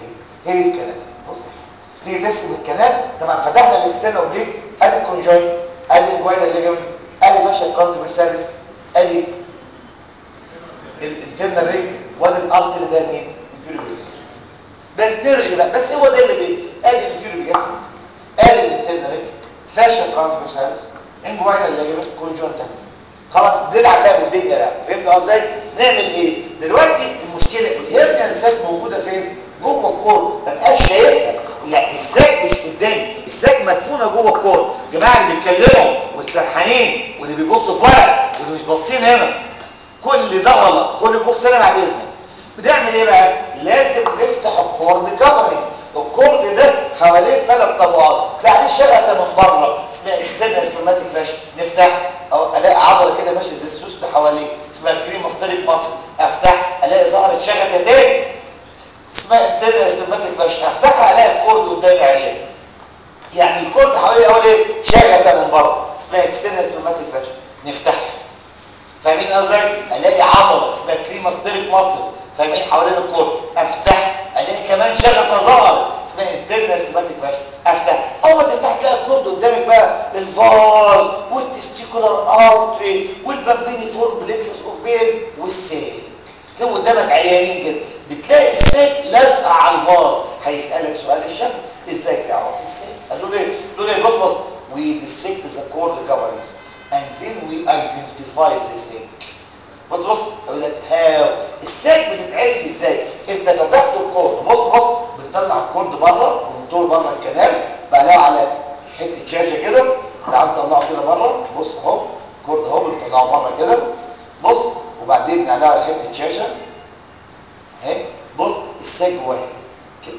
A: هي دي الكنال بص تيجي ترسم الكنال طبعا فتحنا الاكسترنال اوبليك ادي الكونجوين ادي الجوينال الليجمنت ادي فاشيا ترانسفيرساليس ادي الانترنال ريج وادي الارتري ده مين انفيريور بس نرغي بقى بس هو ده اللي فيه ادي الانفيريور ادي الانترنال ريج فاشيا ترانسفيرساليس انجوينال ليجمنت كونجونتال خلاص بنلعب بقى بالدنيا لا فهمت ازاي نعمل ايه دلوقتي المشكله الهرنيا الساك موجوده فين جوه الكور ما بقاش شايفها يعني الساك مش قدامي الساك مدفونه جوه الكور الجماعه اللي بيتكلموا والسرحانين واللي بيبصوا في ورق واللي مش باصين هنا كل ده غلط كل بيبص هنا بعد اذنك بنعمل ايه بقى لازم نفتح الكورد كفرنجز الكورد ده حواليه ثلاث طبقات تلاقي عليه شغله من بره اسمها اكسترنال سبرماتيك فاشن نفتح او الاقي عضله كده ماشيه زي السوست حواليه اسمها كريماستريك ماسل افتح الاقي ظهرت شغله تاني اسمها انترنال سبرماتيك فاشن افتحها الاقي الكورد قدامي عليها يعني الكورد حواليه اول ايه شغله من بره اسمها اكسترنال سبرماتيك فاشن نفتحها فاهمين ازاي الاقي عضله اسمها كريماستريك ماسل فاهمين حوالين الكورد افتح الاقي كمان شغله ظهرت اسمها انترنال سبماتيك فاشن افتح اول ما تفتح تلاقي الكورد قدامك بقى الفاز والتستيكولار ارتري والبابيني فور بليكسس اوف فينز والساك تلاقي قدامك عيانين كده بتلاقي الساك لازقه على الفاز هيسالك سؤال الشفوي ازاي تعرف الساك قال له ليه قال له ليه بص بص we dissect the cord coverings and then we identify the sink بص بص اقول لك هاو الساك بتتعرف ازاي انت فتحت الكورد بص بص بتطلع الكورد بره والموتور بره الكنال بقلعه على حته شاشه كده تعال نطلعه كده بره بص اهو الكورد اهو بنطلعه بره كده بص وبعدين بنعلقه على حته شاشه اهي بص الساك جواه كده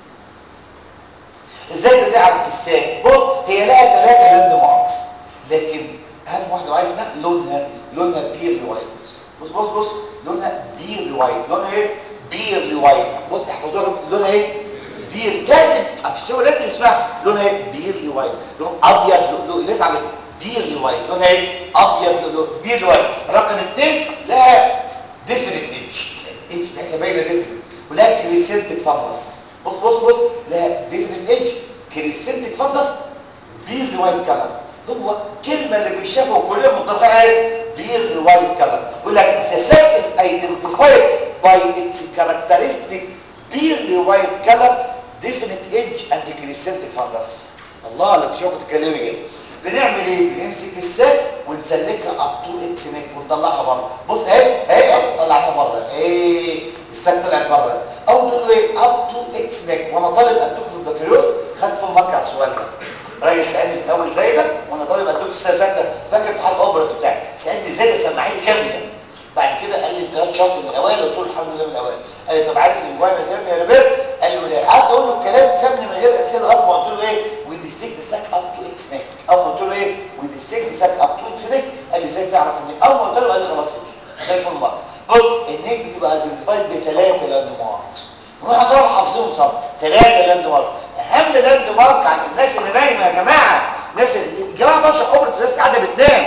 A: ازاي بتعرف الساك بص هي لها ثلاثه لاند ماركس لكن اهم واحده عايز بقى لونها لونها بير وايت بص بص بص لونها بير وايت لونها ايه بير وايت بص احفظوها لونها ايه بير لازم الشغل لازم اسمها لونها ايه بير وايت لون ابيض لون الناس عارفه بير وايت لونها ايه ابيض لون بير وايت رقم اثنين لها ديفرنت ايدج الايدج بتاعتها باينه ديفرنت ولها كريسنتك فانجس بص بص بص لها ديفرنت ايدج كريسنتك فانجس بير وايت كلر هو كلمة اللي بيشافه كلنا متفقين عليها بير وايت كلر يقول لك the cell is identified by its characteristic beer white color definite edge and crescentic fundus الله لك شوفوا تتكلمي كده بنعمل ايه بنمسك الساك ونسلكها اب تو اتس نيك ونطلعها بره بص اهي اهي طلعتها بره ايه الساك طلعت بره او تقول له ايه اب تو اتس نيك وانا طالب ادوك في البكالوريوس خدت في المارك على السؤال ده راجل سالني في الاول زي ده وانا طالب ادوك في السنه سته فاكر امتحان الاوبرا بتاعي سالني ازاي ده سمعيه كامله بعد كده قال لي انت شاطر من الاوائل قلت له الحمد لله من الاوائل قال لي طب عارف الانجوانا الهرني يا ريبير قال له ليه قعدت اقول له الكلام سابني من غير اسئله لغايه ما قلت له ايه وي ديستيك ساك اب تو اتس نيك اول ما قلت له ايه وي ديستيك ساك اب تو اتس نيك قال لي ازاي تعرف النيك اول ما قلت له قال لي خلاص يمشي زي الفل مره بص النيك بتبقى ايدنتيفايد بثلاثه لاند ماركس ونروح طبعا حافظينهم صم ثلاثه لاند مارك اهم لاند مارك عند الناس اللي نايمه يا جماعه ناس الجماعه بشرح اوبرا الناس قاعده بتنام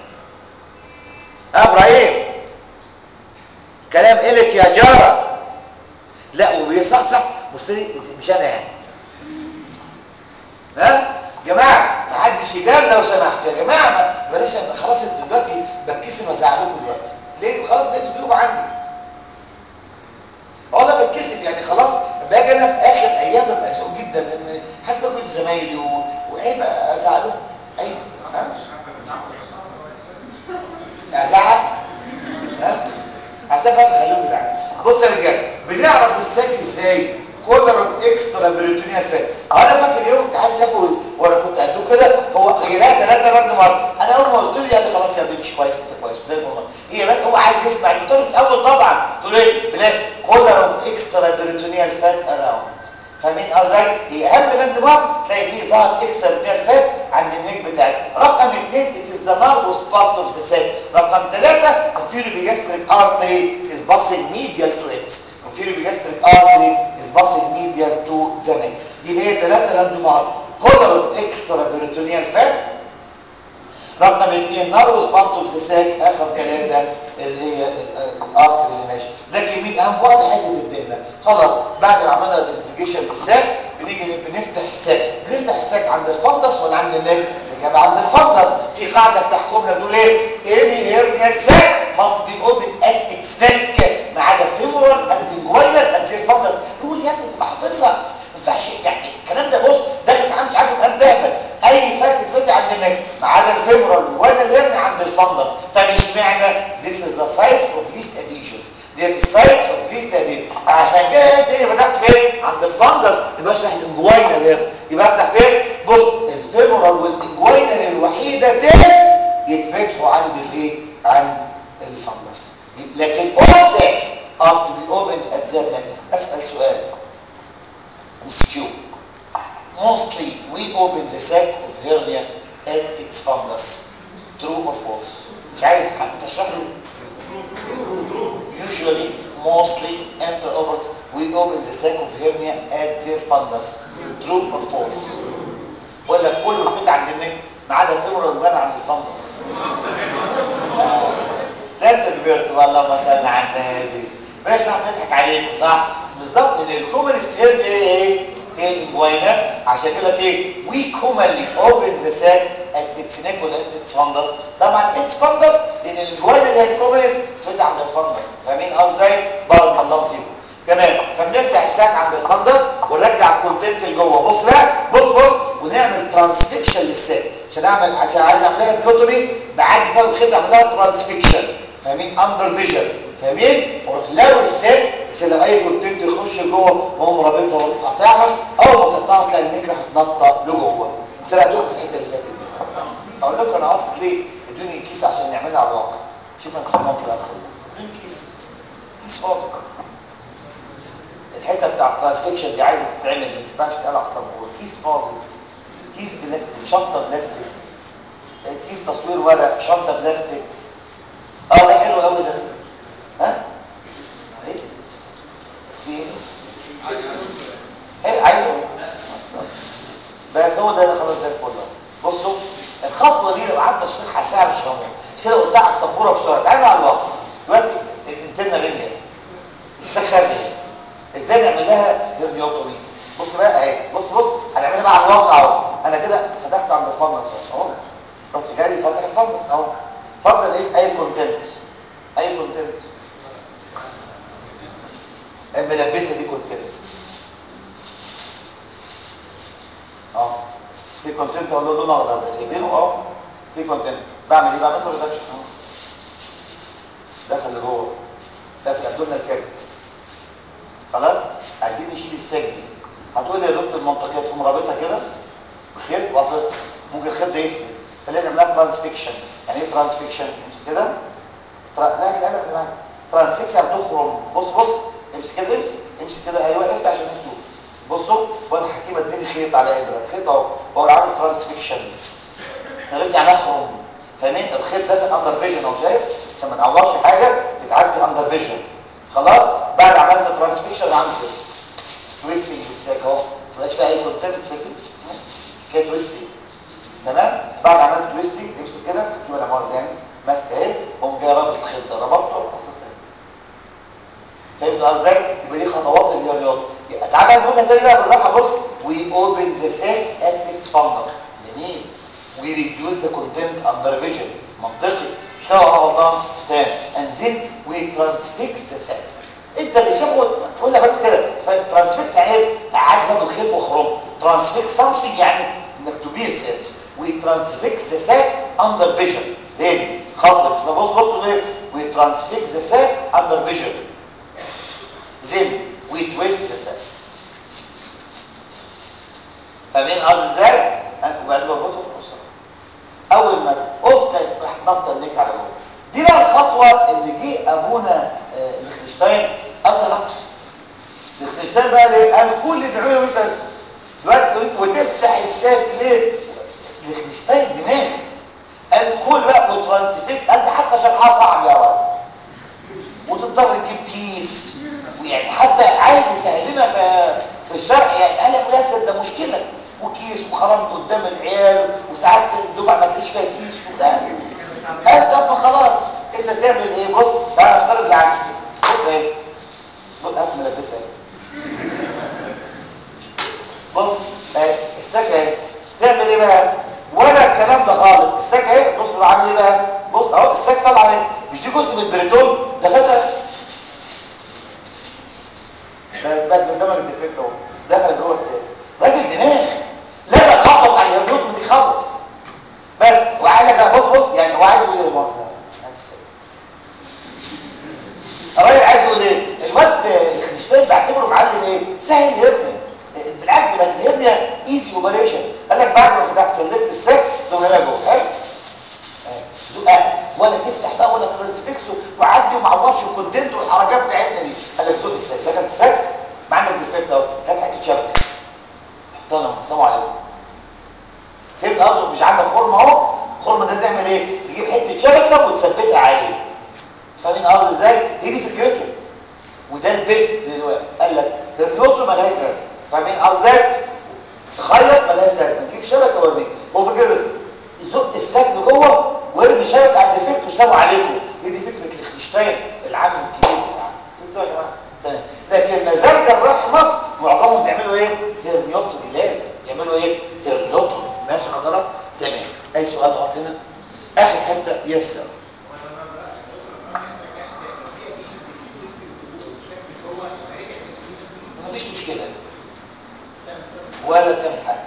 A: يا ابراهيم كلام إلك يا جارة لا وبيصحصح بص لي مش انا يعني ها جماعه ما حدش ينام لو سمحت يا جماعه ما بلاش خلاص انتوا دلوقتي بتكسف ازعلكم دلوقتي ليه خلاص بقيتوا ضيوف عندي والله بتكسف يعني خلاص باجي انا في اخر ايام ببقى ذوق جدا لان حاسس كنت زمايلي و... وعيب ازعلهم عيب ها ازعل ها عشان خاطر خليهم بالعكس بص يا رجاله بنعرف الساك ازاي كولر اوف اكسترا بريتونيال فات انا فاكر يوم امتحان شافه وانا كنت قدوه كده هو هي لها ثلاثه راند مره انا اول ما قلت له قال لي خلاص يا بنتي كويس انت كويس ده الفل هي بس هو عايز يسمع قلت له في الاول طبعا قلت له ايه بلا كولر اوف اكسترا بريتونيال فات اراوند فاهمين قصدي هي اهم لاند مارك تلاقي فيه ظهر اكسترا بريتونيال فات عند النيك بتاعك رقم اثنين ات از ذا نارفوس بارت اوف ذا سيل رقم ثلاثه inferior gastric artery is passing medial to it inferior gastric artery is passing medial to the neck دي هي ثلاثه لاند مارك color of extra peritoneal fat رقم اثنين ناروس بارت اوف ذا ساك اخر ثلاثه اللي هي الارتر اللي ماشي لكن مين اهم واحده حته الدهنه خلاص بعد ما عملنا ايدنتيفيكيشن للساك بنيجي بنفتح الساك بنفتح الساك عند الفندس ولا عند النك الاجابه عند الفندس في قاعده بتحكمنا بتقول ايه any hernial sac must be open at its neck ما عدا femoral and inguinal and their fundus رول يا ابني تبقى حافظها ما ينفعش يعني الكلام ده بص داخل معاه مش عارف يبقى تهبل اي ساك تتفتح عند النك ما عدا الفيمورال وانا الهرن عند الفندس طب اشمعنى this is the site of least adhesions دي السايت اوف ليست adhesion عشان كده انت اللي فتحت فين عند الفندس يبقى اشرح الانجوينال هنا يبقى افتح فين بص الفيمورال والانجوينال الوحيده دي يتفتحوا عند الايه عند الفندس لكن all sacks are to be opened at their neck اسال سؤال مسكيو mostly we open the sac of hernia at its fundus true or false مش عايز حد تشرح له usually mostly intraoperative we open the sac of hernia at their fundus true or false ولا كله فتح عند النك ما عدا الفيمورال وغير عند الفندس آه. لا انت كبرت والله ما صل على النبي باش عم نضحك عليكم صح بالظبط ان الكومنست هيرنيا ايه هي الانجوينا عشان كده ايه وي كومنلي اوبن ذا ساك ات اتس نيك ولا ات اتس فندس طبعا اتس فندس لان الانجوينا اللي هي الكومنست فتح عند الفندس فاهمين قصدي ازاي بارك الله فيكم تمام فبنفتح الساك عند الفندس ونرجع الكونتنت لجوه بص بقى بص بص ونعمل ترانسفيكشن للساك عشان اعمل عشان عايز اعملها بلوتومي بعد فيها الخيط اعمل لها ترانسفيكشن فاهمين اندر فيجن فاهمين واروح لو الساك عشان لو اي كونتنت يخش جوه واقوم رابطها واروح قاطعها اول ما تقطعها تلاقي النكره هتنطق لجوه سرقتكم في الحته اللي فاتت دي اقول لكم انا قصد ليه ادوني كيس عشان نعملها على الواقع شوف هنسموها كده اصلا ادوني كيس كيس فاضي الحته بتاع الترانسفيكشن دي عايزه تتعمل ما ينفعش تقال على السبوره كيس فاضي كيس بلاستيك شنطه بلاستيك كيس تصوير ورق شنطه بلاستيك اه ده حلو قوي ده ها ايه في ايه عايزه بس هو ده اللي خلاص زي الفل بصوا الخطوه دي لو قعدت اشرحها ساعه مش هعمل مش كده قلتها على السبوره بسرعه تعالوا على الواقع دلوقتي الانترنال رينج السخان ايه ازاي نعمل لها هرنيوتومي بص بقى اهي بص بص هنعملها بقى على الواقع اهو انا كده فتحت عند الفرنس اهو رحت جاي فاتح الفرنس اهو فرض ايه اي كونتنت اي كونتنت الملبسه دي كونتنت اه في كونتنت اقول له لون اخضر ده شايفينه اه في كونتنت بعمل ايه بعمل له ريدكشن اهو دخل لجوه ده في الابدومينال كابت خلاص عايزين نشيل السجن هتقول لي يا دكتور المنطقيه تقوم رابطها كده بخيط واقص ممكن الخيط ده يفرد فلازم نعمل ترانسفيكشن يعني ايه ترانسفيكشن مش كده ترا... لا القلم اللي معاك ترانسفيكشن تخرم بص بص امسك كده امسك امسك كده ايوه افتح عشان نشوف بصوا بقول الحكيمه اديني خيط على ابره خيط اهو بقول عامل ترانسفيكشن ثابت يعني اخرم فاهمين الخيط ده في اندر فيجن اهو شايف عشان ما تعورش حاجه بتعدي اندر فيجن خلاص بعد عملت ترانسفيكشن عامل كده تويستنج بالساك اهو ما بقاش فيها اي كونتنت شايفين كده تويستنج تمام بعد عملت تويستنج امسك كده شوف ولا مؤاخذه يعني ماسك اهي قوم جاي رابط الخيط ده ربطته اساسا فهمت ازاي يبقى دي خطوات اللي هي الرياضه تعالى نقولها تاني بقى بالراحه بص وي اوبن ذا ساك ات اتس فانس جميل وي ريديوس ذا كونتنت اندر فيجن منطقي مش كده ولا غلطان تمام اند ذن وي ترانسفيكس ذا ساك انت بتشوفه تقول بس كده ترانسفيكس يعني ايه قاعد جنب الخيط وخرم ترانسفيكس سامثينج يعني انك تبير سيت وي ترانسفيكس ذا ساك اندر فيجن تاني خطوه بص بص ليه وي ترانسفيكس ذا ساك اندر فيجن then we twist the sack فاهمين قصدي ازاي؟ وبعدين بربطه بالقصه اول ما قصت راح نط النيك على جوه دي بقى الخطوه اللي جه ابونا آه ليخنشتاين قال ده نقص ليخنشتاين بقى ليه؟ قال كل اللي بيعمله انت دلوقتي وتفتح الساك ليه؟ ليخنشتاين دماغ قال كل بقى وترانسفيك قال ده حتى شرحها صعب يا ولد وتضطر تجيب كيس ويعني حتى عايز يسهل لنا في في الشرح يعني قال يا فلان ده مشكله وكيس وخرمت قدام العيال وساعات الدفعه ما تلاقيش فيها كيس وشغلانه قال طب ما خلاص انت تعمل ايه بص تعالى افترض العكس بص ايه بص هات ملبسها بص اهي السكه اهي تعمل ايه بقى ولا الكلام ده خالص السكه اهي بص هو عامل ايه بقى بص اهو السكه طالعه اهي مش دي جزء من البريتون ده خدها بس بقى قدامك الديفكت اهو دخل جوه السكه راجل دماغ لا خبط على الهرمون دي خالص بس وقال لك بقى بص بص يعني هو عايز يقول ايه المؤاخذه هات السكه الراجل عايز يقول ايه الواد الخنشتين بعتبره معلم ايه سهل هرنيا بالعكس بقت الهرنيا ايزي اوبريشن قال لك بعد ما فتحت سلكت السك تقوم هنا جوه حلو زقها ولا تفتح بقى ولا ترانسفيكسه وعدي وما عورش الكونتنت والحركات بتاعتنا دي قال لك زق السك دخلت السك ما عندك ديفكت اهو هات حته شبكه حطها لهم السلام عليكم فهمت قصدي مش عندك خرم اهو الخرم ده تعمل ايه تجيب حته شبكه وتثبتها عليه فاهمين قصدي ازاي هي دي فكرته وده البيست دلوقتي قال لك النوتو ملهاش لازمه فاهمين قصدي ازاي تخيط ملهاش لازمه تجيب شبكه وارميها هو فكرته يزق السكن جوه وارمي شبكه على الديفكت وسلام عليكم هي دي فكره الخنشتاين العام الكبير بتاعنا فهمتوا يا جماعه تمام لكن ما زال جراح مصر معظمهم بيعملوا ايه هيرنيوتومي لازم يعملوا ايه هيرنيوتومي ماشي حضرتك تمام اي سؤال اهو هنا اخر حته يس سر مفيش مشكله ولا بتعمل حاجه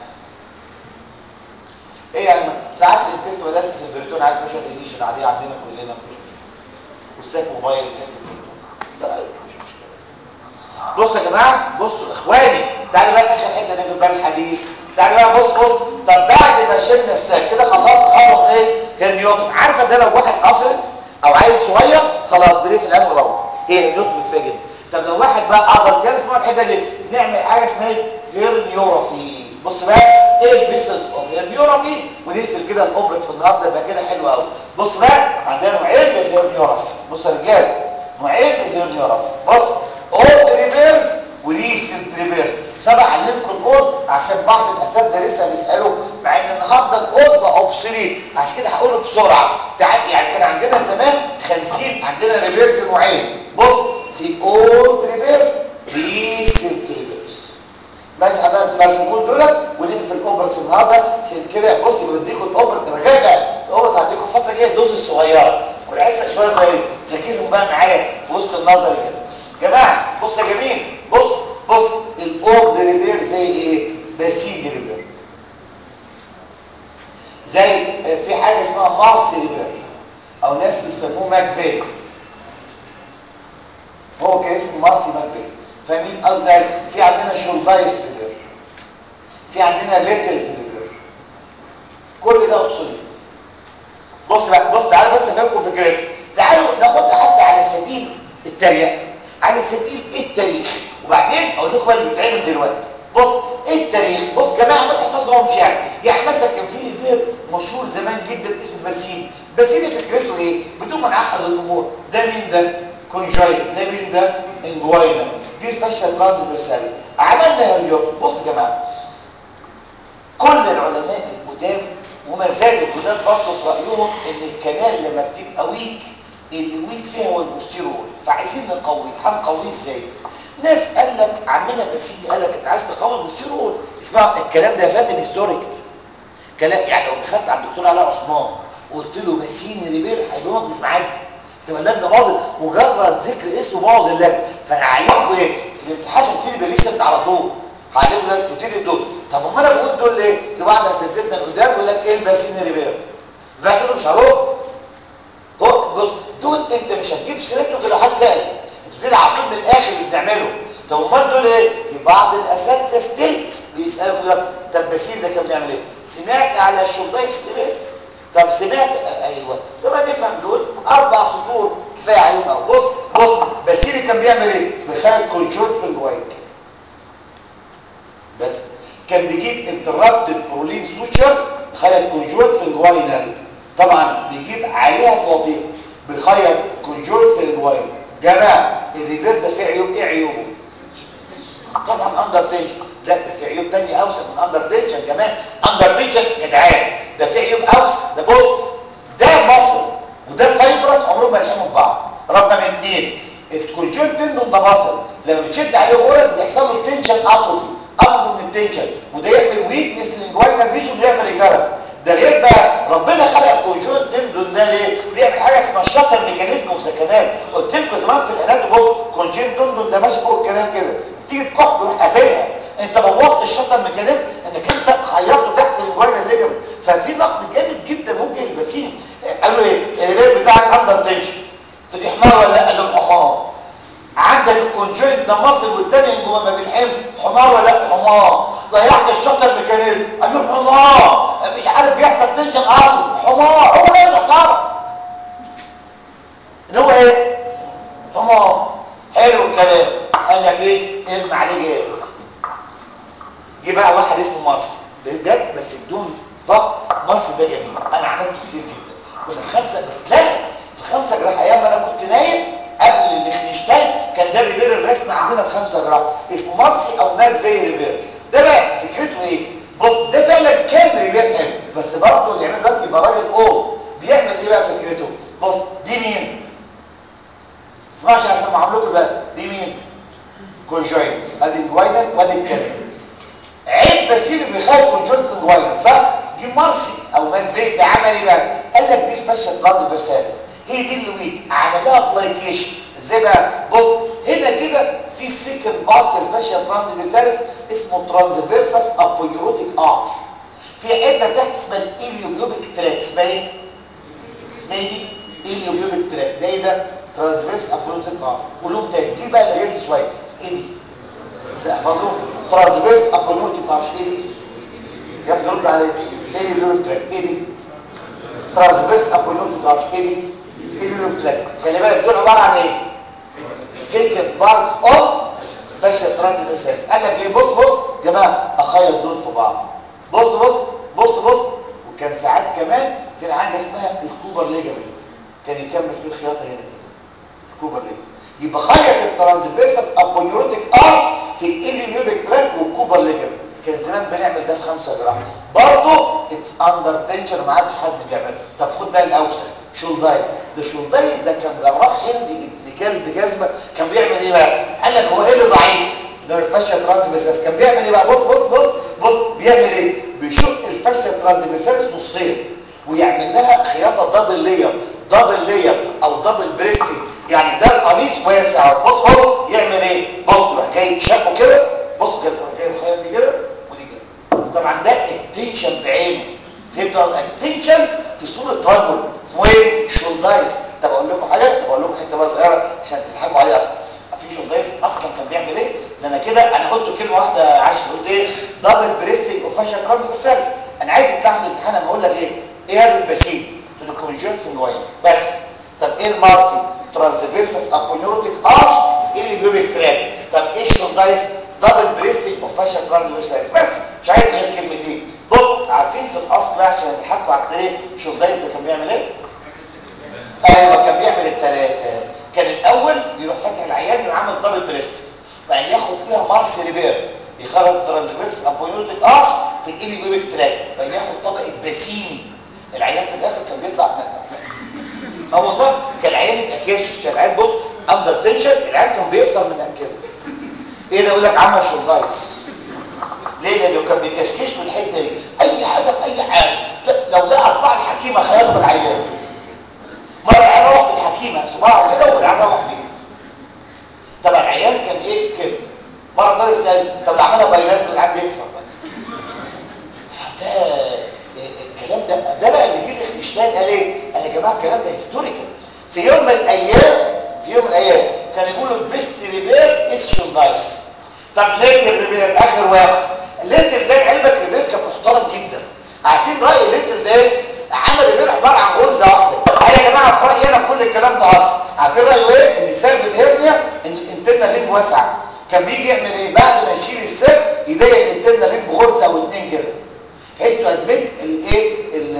A: ايه يعني ساعات الانتست ولازم في البريتون عارف فيش انيشن عاديه عندنا كلنا مفيش مشكله والساك موبايل بتاعت البريتون ده رأيي مفيش مشكله بصوا يا جماعه بصوا اخواني تعالوا بقى اخر حته في بال الحديث تعالوا بقى بص بص طب بعد ما شلنا الساك كده خلصت خلص ايه هرنيوتوم عارفه ده لو واحد قصرت او عيل صغير خلاص بريف الان وروح ايه هرنيوتوم كفايه جدا طب لو واحد بقى عضل كده اسمها الحته دي نعمل حاجه اسمها هيرنيورافي بص بقى ايه البيسلز اوف هيرنيورافي ونقفل كده الاوبرت في النهارده يبقى كده حلو قوي بص بقى عندنا نوعين من الهيرنيورافي بص يا رجاله نوعين من الهيرنيورافي بص اولد ريبيرز وريسنت ريبيرز سبق علمكم الاولد عشان بعض الاساتذه لسه بيسالوا مع ان النهارده الاولد بقى اوبسوليت عشان كده هقوله بسرعه تعال يعني كان عندنا زمان 50 عندنا ريبيرز نوعين بص في اولد ريبيرز ريسنت ريبيرز ماشي حضرتك بس نقول دولت ونقفل الاوبرت النهارده عشان كده بص بديكم الاوبرت رجاء بقى الاوبرت هديكم فتره كده دوز الصغيره كل عايز شويه صغيرين ذاكرهم بقى معايا في وسط النظر كده جماعه بص يا جميل بص بص الاورد ريبير زي ايه باسين ريبير زي في حاجه اسمها مارس ريبير او ناس يسموه ماكفي هو كان اسمه مارسي ماكفي فاهمين قصدي في عندنا شولدايس ريبير في عندنا ليتلز ريبير كل ده اوبسوليت بص بقى بص تعالوا بس افهمكم فكرتي تعالوا ناخدها حتى على سبيل التريقه على سبيل التاريخ وبعدين اقول لكم اللي بيتعمل دلوقتي بص ايه التاريخ بص جماعه ما تحفظهمش يعني يعني مثلا كان في ريبير مشهور زمان جدا اسمه باسين باسين فكرته ايه بدون ما نعقد الامور ده مين ده كونجاين ده مين ده انجواينا دي الفاشيا ترانسفيرساليس عملنا هريوت بص يا جماعه كل العلماء القدام وما زالوا الجداد برضه في رايهم ان الكنال لما بتبقى ويك اللي ويك فيها هو البوستيرور فعايزين نقوي هنقويه ازاي ناس قال لك عمنا بسيدي قال لك انت عايز تقوي البوستيرور اسمع الكلام ده يا فندم هيستوريكال كلام يعني لو دخلت على الدكتور علاء عثمان وقلت له باسيني ريبير هيبقى مش معدي تبقى اللجنه باظت مجرد ذكر اسمه باظ اللجنه فانا هعلمكم ايه في الامتحان هبتدي بالريسنت على طول هعلمكم ده تبتدي بدول طب ما انا بقول دول ليه في بعض اساتذتنا القدام يقول لك ايه الباسيني ريبير فاكر مش هروح هو بص دول انت مش هتجيب سيرته غير لو حد سال بتبتدي على طول من الاخر اللي بنعمله طب امال دول ايه في بعض الاساتذه ستيل بيسالوا كل وقت طب باسيل ده كان بيعمل ايه سمعت على الشربايس ريبير طب سمعت ايوه طب نفهم دول اربع سطور كفايه عليهم اهو بص بص باسيلي كان بيعمل ايه بيخلي كونجورت في الجوايك بس كان بيجيب انترابتد برولين سوتشرز بيخيط كونجورت في الجواينال طبعا بيجيب عليها فوطير بيخيط كونجورت في الجواينال جماعه الريبير ده فيه عيوب ايه عيوبه طبعا اندر تنشن لا ده في عيوب تانية اوسخ من اندر تنشن كمان اندر تنشن جدعان ده في عيوب اوسخ ده بص ده مصل وده فايبرس عمرهم ما يلحموا ببعض رقم اثنين الكونجون تندون ده مصل لما بتشد عليه غرز بيحصل له تنشن اتروفي اتروفي من التنشن وده يعمل ويكنس للجوينال ريجون ويعمل ريجرف ده غير بقى ربنا خلق الكونجون تندون ده ليه بيعمل حاجه اسمها الشطر ميكانيزم اوف ذا كانال قلت لكم زمان في الانات بص كونجون تندون ده ماشي فوق الكنال كده تيجي تكح بيروح قافلها انت بوظت الشطر ميكانيزم انك انت خيطته تحت الجوينال ليجمنت ففي نقد جامد جدا ممكن البسيم قالوا ايه الريبير بتاعك اندر تنشن في الاحمار ولا لا قال له حمار عندك الكونجوينت ده مصل والتاني جوه ما بينحمش حمار ولا لا حمار ضيعت الشطر ميكانيزم قال له حمار مش عارف بيحصل تنشن ارض حمار هو لازم يعتبر ان هو ايه حمار حلو الكلام قال لك ايه ارمي عليه جاهز جه بقى واحد اسمه مارس بجد بس بدون ضغط مارس ده جميل انا عملت كتير جدا كنا في خمسه بس لا في خمسه جراح ايام ما انا كنت نايم قبل ليخنشتاين كان ده ريبير الرسم عندنا في خمسه جراح اسمه مارسي او ماك في ريبير ده بقى فكرته ايه بص ده فعلا كان ريبير حلو بس برضه اللي يعمل دلوقتي يبقى راجل اوه بيعمل ايه بقى فكرته بص دي مين اسمعش هسمعهم لكم بقى دي مين كونجوين ادي الجوينال وادي الكلام عيب بسيل بيخلي كونجوينت الجوينال صح دي مارسي او ماكفيت ده عمل ايه بقى قال لك دي الفشه ترانسفيرساليس هي دي اللي ويك عمل لها ابلايكيشن ازاي بقى بص هنا كده في سيكند بارت الفشه ترانسفيرساليس اسمه ترانسفيرسس ابويروتيك ارش في حته تحت اسمها الاليوبيوبيك تراك اسمها ايه اسمها ايه دي الاليوبيوبيك تراك ده ايه ده ترانسفيرس ابويروتيك ارش قولهم تاني دي بقى اللي غلط شويه ايه دي لا احفظوهم ترانسفيرس ابويروتيك ارش ايه دي يا ابني رد عليك ايه الاليوبيوبيك تراك ايه دي ترانسفيرس ابويروتيك ارش ايه دي الاليوبيوبيك تراك خلي بالك دول عباره عن ايه سيكند بارت اوف فاشل ترانسفيرساليس قال لك ايه بص بص يا جماعه اخيط دول في بعض بص بص بص بص وكان ساعات كمان في حاجه اسمها الكوبر ليجامنت كان يكمل في الخياطه هنا كده الكوبر ليجامنت يبقى خيط الترانسفيرسس ابونيوتيك ارش في الاليوبيك تراك والكوبر ليجامنت كان زمان بنعمل ده في خمسة جرام برضه اتس اندر تنشن ما عادش حد بيعمله طب خد بقى الاوسع شولدايز ده شولدايز ده كان جراح هندي ابن كلب جزمه كان بيعمل ايه بقى قال لك هو ايه اللي ضعيف لو الفشه ترانسفيرساليس كان بيعمل ايه بقى بص بص بص بص بيعمل ايه بيشق الفشه ترانسفيرساليس نصين ويعمل لها خياطه دبل لير دبل لير او دبل بريستنج يعني ده القميص واسع بص بص يعمل ايه بص يروح جاي شقه كده بص كده يروح جاي مخيط دي كده ودي كده طبعا ده التنشن بعينه فهمت التنشن في صوره رجل اسمه ايه شولدايز طب اقول لكم حاجه طب اقول لكم حته بقى صغيره عشان تضحكوا عليها في شولدايز اصلا كان بيعمل ايه ده انا كده انا قلت كلمه واحده عايش قلت ايه دبل بريستنج اوف فاشا ترانسفيرساليس انا عايز يطلع في الامتحان انا بقول لك ايه ايه هذا البسيم الكونجنت في الواين بس طب ايه المارسي ترانسفيرسس ابونيوروتيك ارش في ايه البيبيك تراك طب ايه الشولدايز دبل بريستنج اوف فاشا ترانسفيرساليس بس مش عايز غير كلمتين بص عارفين في الاصل بقى عشان بيحكوا على الطريق شولدايز ده كان بيعمل ايه ايوه كان بيعمل الثلاثه كان الاول يروح فاتح العيان يروح عامل دبل بريست بعدين ياخد فيها مارس ريبير يخرج ترانسفيرس ابونيوتيك ارش في الايلي بيبك تراك بعدين ياخد طبقه باسيني العيان في الاخر كان بيطلع من اه والله كان العيان يبقى كاشف كان العيان بص اندر تنشن العيان كان بيقصر من كده ايه ده يقول لك عمل شولدايز ليه لانه كان بيكشكش من الحته دي اي حاجه في اي حاجه لو ده اصبح الحكيمه خياله في العيان مره العيان روح بالحكيمه صباعه كده والعيان روح بيه طب العيان كان ايه كده مره طالب سال طب عملها بايلات العيان بيكسر ده الكلام ده ده بقى اللي جه الاخنشتاين قال ايه قال يا جماعه الكلام ده هيستوريكال في يوم من الايام في يوم من الايام كان يقولوا البيست ريبير از شولدايس طب ليتل ريبير اخر واحد ليتل ده علبك ريبير كان محترم جدا عارفين راي ليتل ده عمل ريبير عباره عن غرزه واحده قال يا جماعه في رايي انا كل الكلام ده هاكس عارفين رايه ايه ان سبب الهرنيا ان الانترنال لينج واسعه كان بيجي يعمل ايه بعد ما يشيل السن يضيق الانترنال لينج بغرزه او اتنين كده بحيث تأدمت الايه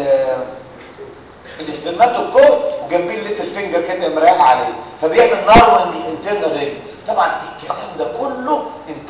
A: الاسبرماتوكور وجنبيه الليتل فينجر كده مريحه عليه فبيعمل نار من الانترنال رينج طبعا الكلام ده كله انتهى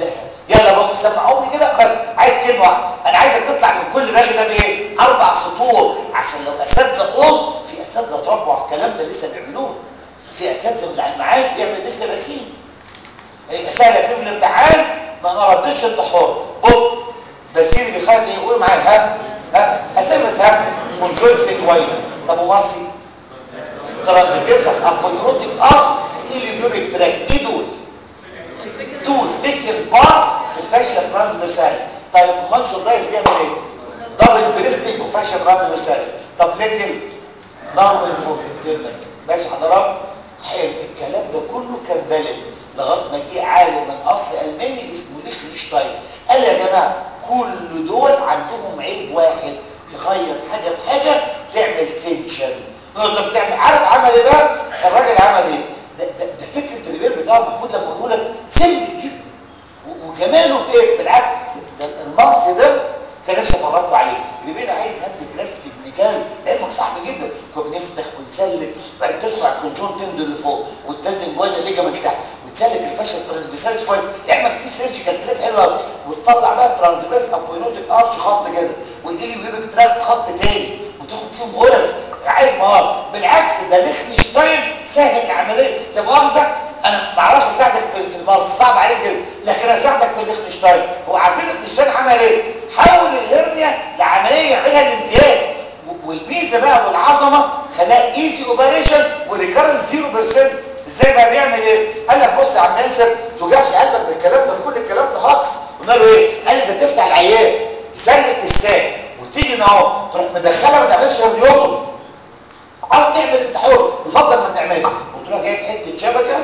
A: يلا بص سمعوني كده بس عايز كلمه واحده انا عايزك تطلع من كل رغي ده بايه اربع سطور عشان لو اساتذه قوم في اساتذه اتربوا على الكلام ده لسه بيعملوه في اساتذه من على المعاش بيعمل لسه باسين سهله في الامتحان ما ما ردتش انت حر بص بسيري بيخلي يقول معايا ها ها اسامي بس ها كونجوينت في كويس طب ومارسي ترانسفيرسس ابونيروتيك ارس اليوبيك تراك ايه دول تو ثيكن بارتس في الفاشيا ترانسفيرساليس طيب المانشور دايس بيعمل ايه دبل بريستنج وفاشيا ترانسفيرساليس طب ليتل نارمال اوف انترنال ماشي حضرتك حلو الكلام ده كله كان فاليد لغايه ما جه عالم من اصل الماني اسمه ليخنشتاين قال يا جماعه كل دول عندهم عيب واحد تغير حاجه في حاجه تعمل تنشن طب تعمل عارف عمل ايه بقى الراجل عمل ايه ده, ده, ده فكره الريبير بتاع محمود لما اقول لك سمبل جدا وجماله في ايه بالعكس ده المارس ده كان نفسي افرجكم عليه الريبير عايز هد كرافت ابن كلب لانه صعب جدا كنا بنفتح ونسلك بعدين ترفع الكونجون تندو لفوق وتنزل جوه الليجامنت تحت وتسلك الفشل ترانسفيرساليس كويس يعمل فيه سيرجيكال تريب حلو قوي وتطلع بقى ترانسفيرس ابوينوتيك ارش خط كده والايلي بيبك تراك خط تاني وتاخد فيهم غرز عايز مهاره بالعكس ده ليخنشتاين سهل العمليه لا مؤاخذه انا ما اعرفش اساعدك في في المارس صعب عليك جدا لكن اساعدك في الليخنشتاين هو عارفين الليخنشتاين عمل ايه حول الهرنيا لعمليه يعملها الامتياز والميزه بقى والعظمه خلاها ايزي اوبريشن وريكارنت 0% ازاي بقى بيعمل ايه قال لك بص يا عم ياسر توجعش قلبك بالكلام ده كل الكلام ده هاكس قلنا له ايه قال لي ده تفتح العيان تسلك الساق وتيجي هنا اهو تروح مدخلها ما تعملش راديوتوم عاوز تعمل انت حر يفضل ما تعملش وتروح جايب حته شبكه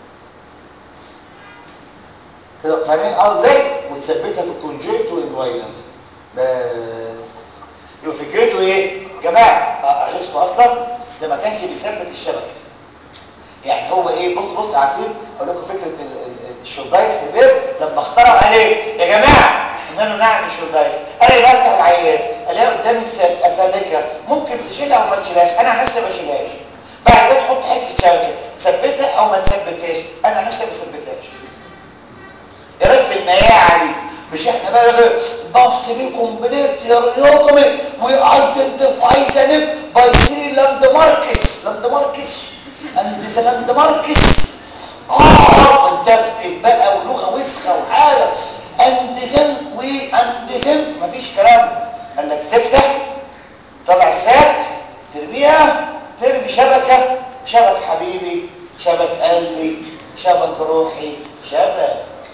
A: كده فاهمين اه ازاي وتثبتها في الكونجكت والجوينر بس يبقى فكرته ايه جماعه اغشكم اصلا ده ما كانش بيثبت الشبكه يعني هو ايه بص بص عارفين اقول لكم فكره الشولدايس ريبير لما اخترعوا قال ايه يا جماعه قلنا له نعم الشولدايس قال لي بفتح العيان الاقيها قدامي الساك اسلكها ممكن تشيلها او ما تشيلهاش انا عن نفسي ما بشيلهاش بعد كده تحط حته شبكه تثبتها او ما تثبتهاش انا عن نفسي ما بثبتهاش ايه رايك في المياعه دي مش احنا بقى بص بيه كومبليت يريوتومي وايدنتيفاي ذا نيب باي سي لاند ماركس لاند ماركس اند ذا لاند ماركس اه وانتفتف بقى ولغه وسخه وحاجه اندزن واندزن مفيش كلام قال لك تفتح طلع الساك ترميها ترمي شبكه شبك حبيبي شبك قلبي شبك روحي شبك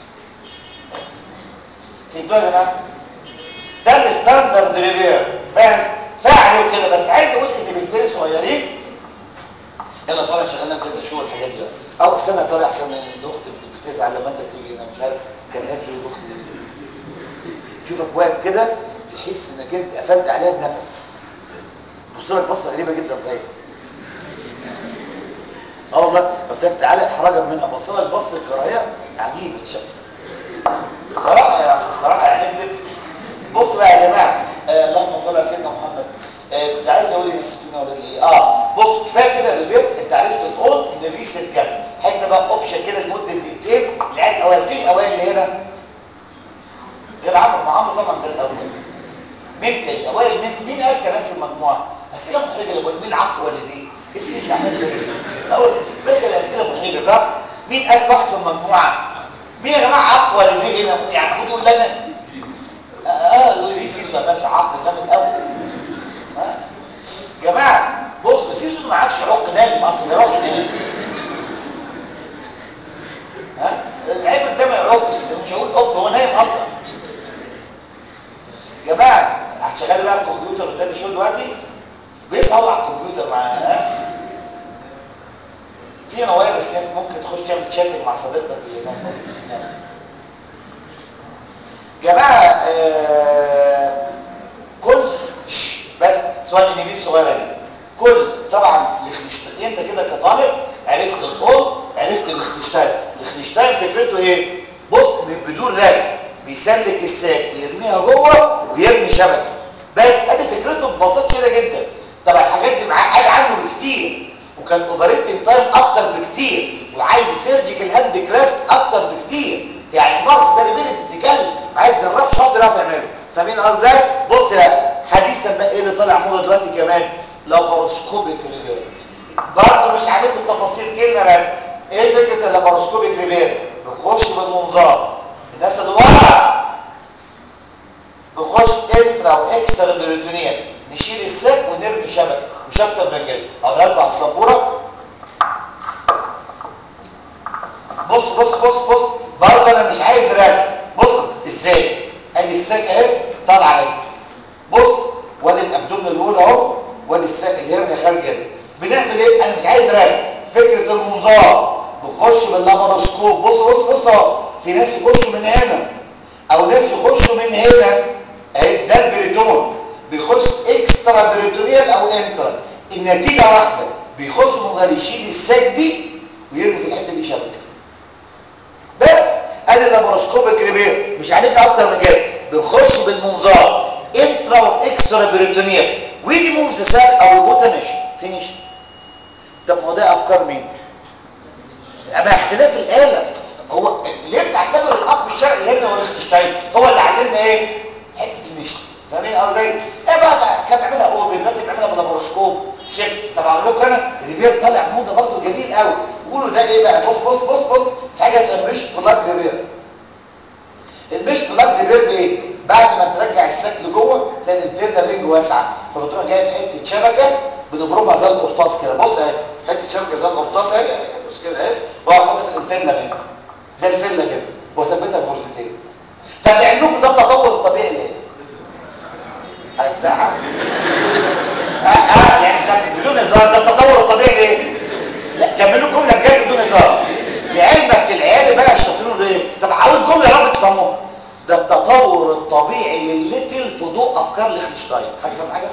A: فهمتوا يا جماعه ده الستاندرد ريبير بس فعلوا كده بس عايز اقول ان بنتين صغيرين يلا طالع شغلنا كده شو الحاجات دي او استنى طالع عشان الاخت بتزعل لما انت بتيجي هنا مش عارف كان هاتلي الاخت شوفك واقف كده تحس انك انت قفلت عليها بنفس بص لك بصه غريبه جدا زي اه والله قلت لك تعالى احرجا من ابص لك بص الكراهيه عجيب الشكل صراحه يعني الصراحه يعني اكذب بص بقى يا جماعه آه اللهم صل على سيدنا محمد آه كنت عايز اقول ايه نسيتوني اقول ايه اه بص كفايه كده الريبيت انت عرفت تقول ان الريست كافي حته بقى اوبشن كده لمده دقيقتين العيال الاوائل فين الاوائل اللي هنا غير عمرو ما عمرو طبعا ده الاول مين تاني اوائل مين مين اذكى ناس المجموعه اسئله محرجه اللي بقول مين عقد والديه ايه في اللي عمال زي اول بس الاسئله محرجه صح مين اذكى واحد في المجموعه مين يا جماعه عقد والديه هنا يعني المفروض يقول لنا اه, آه يقول لي سيسو يا باشا عقد جامد قوي ها جماعه بص بس سيسو ما عرفش عق نايم اصلا يروح ينام ها العيب ده ما يعقش مش هقول اوف هو نايم اصلا جماعه هتشغلي بقى الكمبيوتر قدامي شو دلوقتي بيصور على الكمبيوتر معاه ها في فيروس كده ممكن تخش تعمل تشاتنج مع صديقتك اللي هناك جماعه آه كل بس سواء الانيميه الصغيره دي كل طبعا الخنشتاين انت كده كطالب عرفت الام عرفت الخنشتاين الخنشتاين فكرته ايه بص بدون رأي بيسلك الساك ويرميها جوه ويرمي شبكه بس ادي فكرته ببساطه كده جدا طبعا الحاجات دي معقده عنه بكتير وكان اوبريتنج تايم اكتر بكتير وعايز سيرجيكال هاند كرافت اكتر بكتير يعني مارس ده ريبير ابن كلب عايز جراح شاطر يعرف يعمله فاهمين قصدي بص بقى حديثا بقى ايه اللي طالع موضه دلوقتي كمان لاباروسكوبيك ريبير برضه مش عليكم التفاصيل كلمه بس ايه فكره اللاباروسكوبيك ريبير بنخش بالمنظار الناس اللي ورا بخش انترا واكسترا بيروتونيال نشيل الساك ونرمي شبكه مش اكتر من كده اغلب على السبوره بص بص بص بص برضه انا مش عايز رغي بص ازاي ادي الساك اهي طالعه اهي بص وادي الابدومينال وول اهو وادي الساك الهرنيه خارجه بنعمل ايه انا مش عايز رغي فكره المنظار بخش باللاباروسكوب بص بص بص اهو في ناس يخشوا من هنا او ناس يخشوا من هنا اهي ده البريتون بيخش اكسترا بريتونيال او انترا النتيجه واحده بيخش من غير يشيل الساك دي ويرمي في الحته دي شبكه بس ادي لاباروسكوبيك ريبير مش عليك اكتر من كده بنخش بالمنظار انترا واكسترا بريتونيال ويجي موفز ساك او يبوتا ماشي فينيش طب ما هو ده افكار مين اما اختلاف الاله هو ليه بتعتبر الاب الشرعي هنا هو ليخنشتاين هو اللي علمنا ايه حته المشط فاهمين قصدي ايه بقى, بقى كان بيعملها هو دلوقتي بيعملها باللاباروسكوب شوف طب اقول لكم انا ريبير طالع موضه برضه جميل قوي قولوا ده ايه بقى بص بص بص بص في حاجه اسمها مش بلاك ريبير المش بلاك ريبير بايه بعد ما ترجع السك لجوه تلاقي الانترنال رينج واسعه فبتروح جايب حته شبكه بنبرمها زي القرطاس كده بص اهي حته شبكه زي القرطاس اهي بص كده اهي واحطها في الانترنال رينج زي الفله كده واثبتها بغرزتين طب لعلمكم ده التطور الطبيعي ليه هاي الساعه اه اه يعني ده بدون هزار ده التطور الطبيعي ليه لا كملوا الجمله بجد بدون هزار لعلمك العيال بقى الشاطرين ايه طب عاوز جمله يا رب تفهموها ده التطور الطبيعي للليتل في ضوء افكار ليخنشتاين حد فاهم حاجه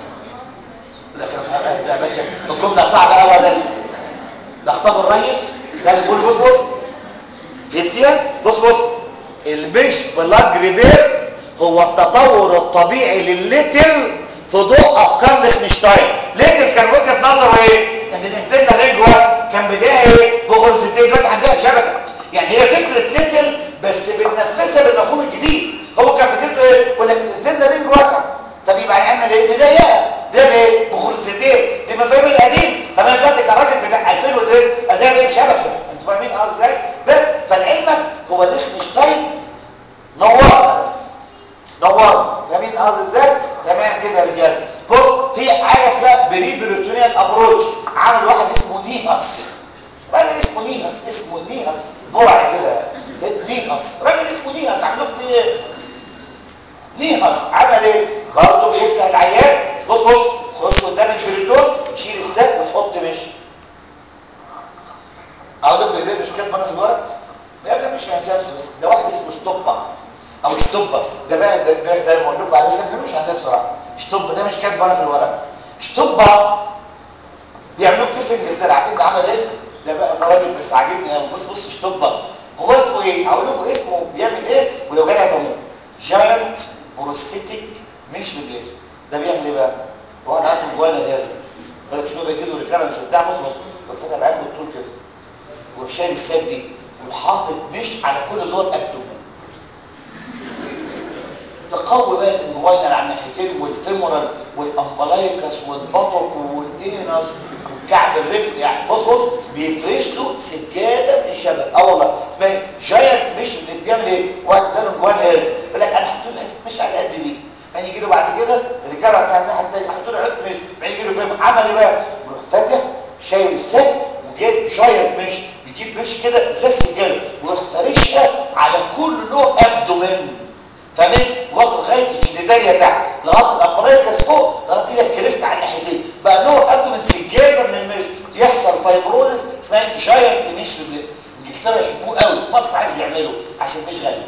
A: لا كلام نهار ازرق يا باشا الجمله صعبه قوي يا باشا ده خطاب الريس ده اللي بيقول بص بص فهمتيها بص بص المش بلاج ريبير هو التطور الطبيعي للليتل في ضوء افكار ليخنشتاين ليتل كان وجهه نظره ايه ان الانترنال رينج واس كان بدايه ايه بغرزتين دلوقتي عندها شبكه يعني هي فكره ليتل بس بننفذها بالمفهوم الجديد هو كان فكرته ايه يقول لك الانترنال رينج واسع طب يبقى هنعمل ايه مضيقه ده بايه بغرزتين دي مفاهيم القديم طب انا دلوقتي كراجل بتاع 2009 ده بايه شبكه انتوا فاهمين اه ازاي بس فالعلم هو ليخنشتاين نورنا بس نورنا فاهمين قصدي ازاي تمام كده يا رجاله بص في حاجه اسمها بري بروتونيال ابروتش عمل واحد اسمه نيهاس راجل اسمه نيهاس اسمه نيهاس برع كده نيهاس راجل اسمه نيهاس عمل له ايه نيهاس عمل ايه برضه بيفتح العيان بص بص خش قدام البريتون شيل الساك وتحط مشي اقول لك اللي مش كاتبه انا في الورق لا مش فاهم بس ده واحد اسمه شطوبه او شطوبه ده بقى ده ده, ده بقول لكم عليه سكن مش عندنا بصراحه شطوبه ده مش كاتبه انا في الورق شطوبه بيعملوا كتير في انجلترا عارفين ده عمل ايه ده بقى ده راجل بس عاجبني قوي بص بص شطوبه هو اسمه ايه هقول لكم اسمه بيعمل ايه ولو جالي هتموت جاينت بروستيتيك مش بالاسم ده بيعمل ايه بقى واحد عنده جوانا هيري بالك شويه بقى كده رجاله مش بتاع بص بص بفتح العين بالطول كده وشال الساك دي وحاطط مش على كل دور ابدومن تقوي بقى الانجوينال على الناحيتين والفيمورال والامبلايكس والبطق والانس والكعب الرجل يعني بص بص بيفرش له سجاده من الشبك اه والله اسمها جاينت مش بيعمل ايه؟ واحد جاله انجوان هير يقول لك انا هحط له حته مش على قد دي بعدين يجي له بعد كده الرجاله على الناحيه الثانيه يحط له حته مش بعدين يجي له فيهم عمل ايه بقى؟ يروح فاتح شايل السك وجايب جاينت مش يجيب مش كده زي السجاده ويروح فارشها على كل نوع ابدومين فاهمين واخد لغايه الجليداريا تحت لغايه الامبريكس فوق لغايه ايدك كريست على الناحيتين بقى له قبل من سجاده من المش يحصل فايبروزس اسمها جاينت مش ريبليس انجلترا يحبوه قوي في مصر عايز يعمله عشان مش غالي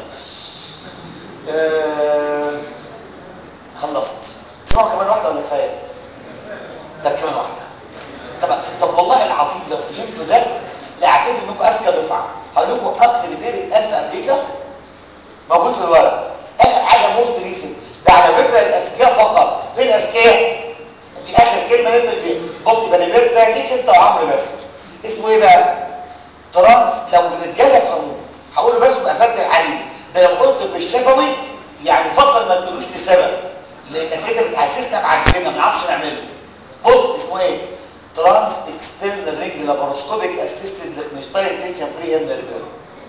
A: أه... خلصت تسمعوا كمان واحده ولا كفايه طب كمان واحده طب طب والله العظيم لو فهمتوا ده لاعتذر انكم اذكى دفعه هقول لكم اخ ريبيري اتقال في امريكا موجود في الورق اخر حاجه موست ريسنت ده على فكره الاذكياء فقط في الاذكياء دي اخر كلمه نقفل بيها بص يبقى ريبير ده ليك انت وعمرو بس اسمه ايه بقى ترانس لو الرجاله يفهموه هقول له بس يبقى فتح العريس ده لو قلت في الشفوي يعني فضل ما تقولوش لسبب لانك انت بتحسسنا بعكسنا ما نعرفش نعمله بص اسمه ايه ترانس اكسترنال رينج لاباروسكوبيك اسيستد ليخنشتاين تنشن فري هيرن ريبير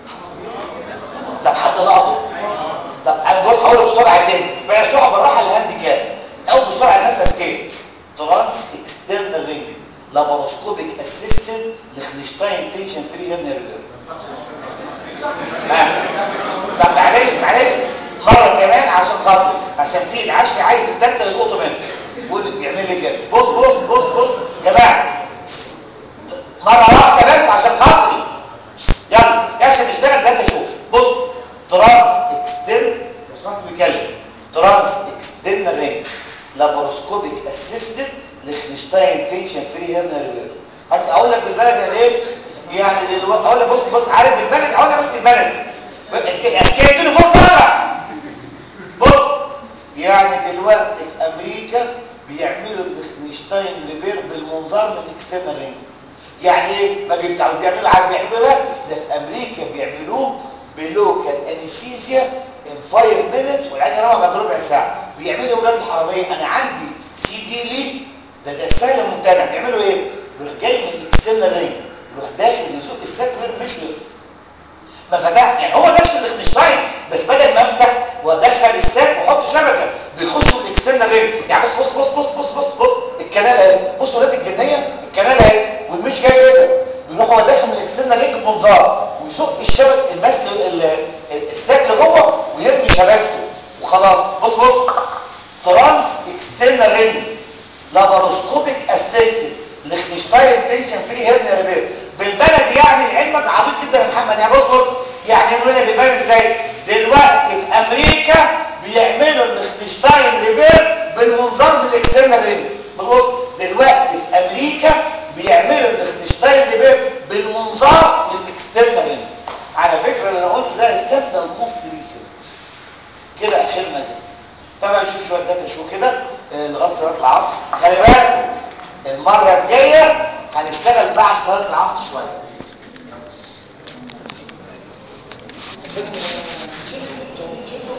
A: طب حد لقطه طب انا بص هقوله بسرعه تاني بقى اشرحه بالراحه الهاند كام الاول بسرعه الناس اسكيب ترانس اكسترنال رينج لاباروسكوبيك اسيستد ليخنشتاين تنشن فري هيرن ريبير طب معلش معلش مره كمان عشان خاطر عشان في العشر عايز التالتة يلقطوا منه قول بيعمل لي كده بص بص بص بص يا جماعه مره واحده بس عشان خاطري يلا يا عشان نشتغل ده شوف بص ترانس اكسترن يا صاحبي بيتكلم ترانس اكسترنال رينج لاباروسكوبيك اسيستد لخنشتاين تنشن فري هيرنا ريبير اقول لك بالبلد يعني ايه يعني دلوقتي اقول لك بص بص عارف بالبلد اقول لك بس بالبلد الاسكان ادوني فرصه بص يعني دلوقتي في امريكا بيعملوا الخنشتاين ريبير بالمنظار من الاكسترنال رينج يعني ايه ما بيفتحوا بيعملوا عاد بيعملوا ايه ده في امريكا بيعملوه بلوكال انستيزيا ان 5 مينتس والعين روعه بعد ربع ساعه بيعملوا اولاد الحراميه انا عندي سي دي لي ده ده سهل ممتنع بيعملوا ايه بيروح جاي من الاكسترنال رينج يروح داخل يزق الساك مش ويقف ما فتح يعني هو نفس الاخنشتاين بس بدل ما افتح وادخل الساك واحط شبكه بيخشوا باكسترنال رينج يعني بص بص بص بص بص بص بص الكنال اهي بص ولاد الجنيه الكنال اهي والمش جاي ايه ده بيروح هو داخل من الاكسترنال رينج بمنظار ويزق الشبك المسل الساك لجوه ويرمي شبكته وخلاص بص بص ترانس اكسترنال رينج لاباروسكوبيك اسيستد لخنشتاين تنشن فري هيرنيا ريبير بالبلد يعني علمك عبيط جدا يا محمد يعني بص بص يعني يقول لك بالبلد ازاي دلوقتي في امريكا بيعملوا الخنشتاين ريبير بالمنظار من الاكسترنال رينج بص بص دلوقتي في امريكا بيعملوا الخنشتاين ريبير بالمنظار من الاكسترنال رينج على فكره اللي انا قلته ده استبدل موست ريسنت كده اخرنا ده طبعا نشوف شويه داتا شو كده لغايه صلاه العصر خلي بالكم المره الجايه هنشتغل بعد صلاه العصر شويه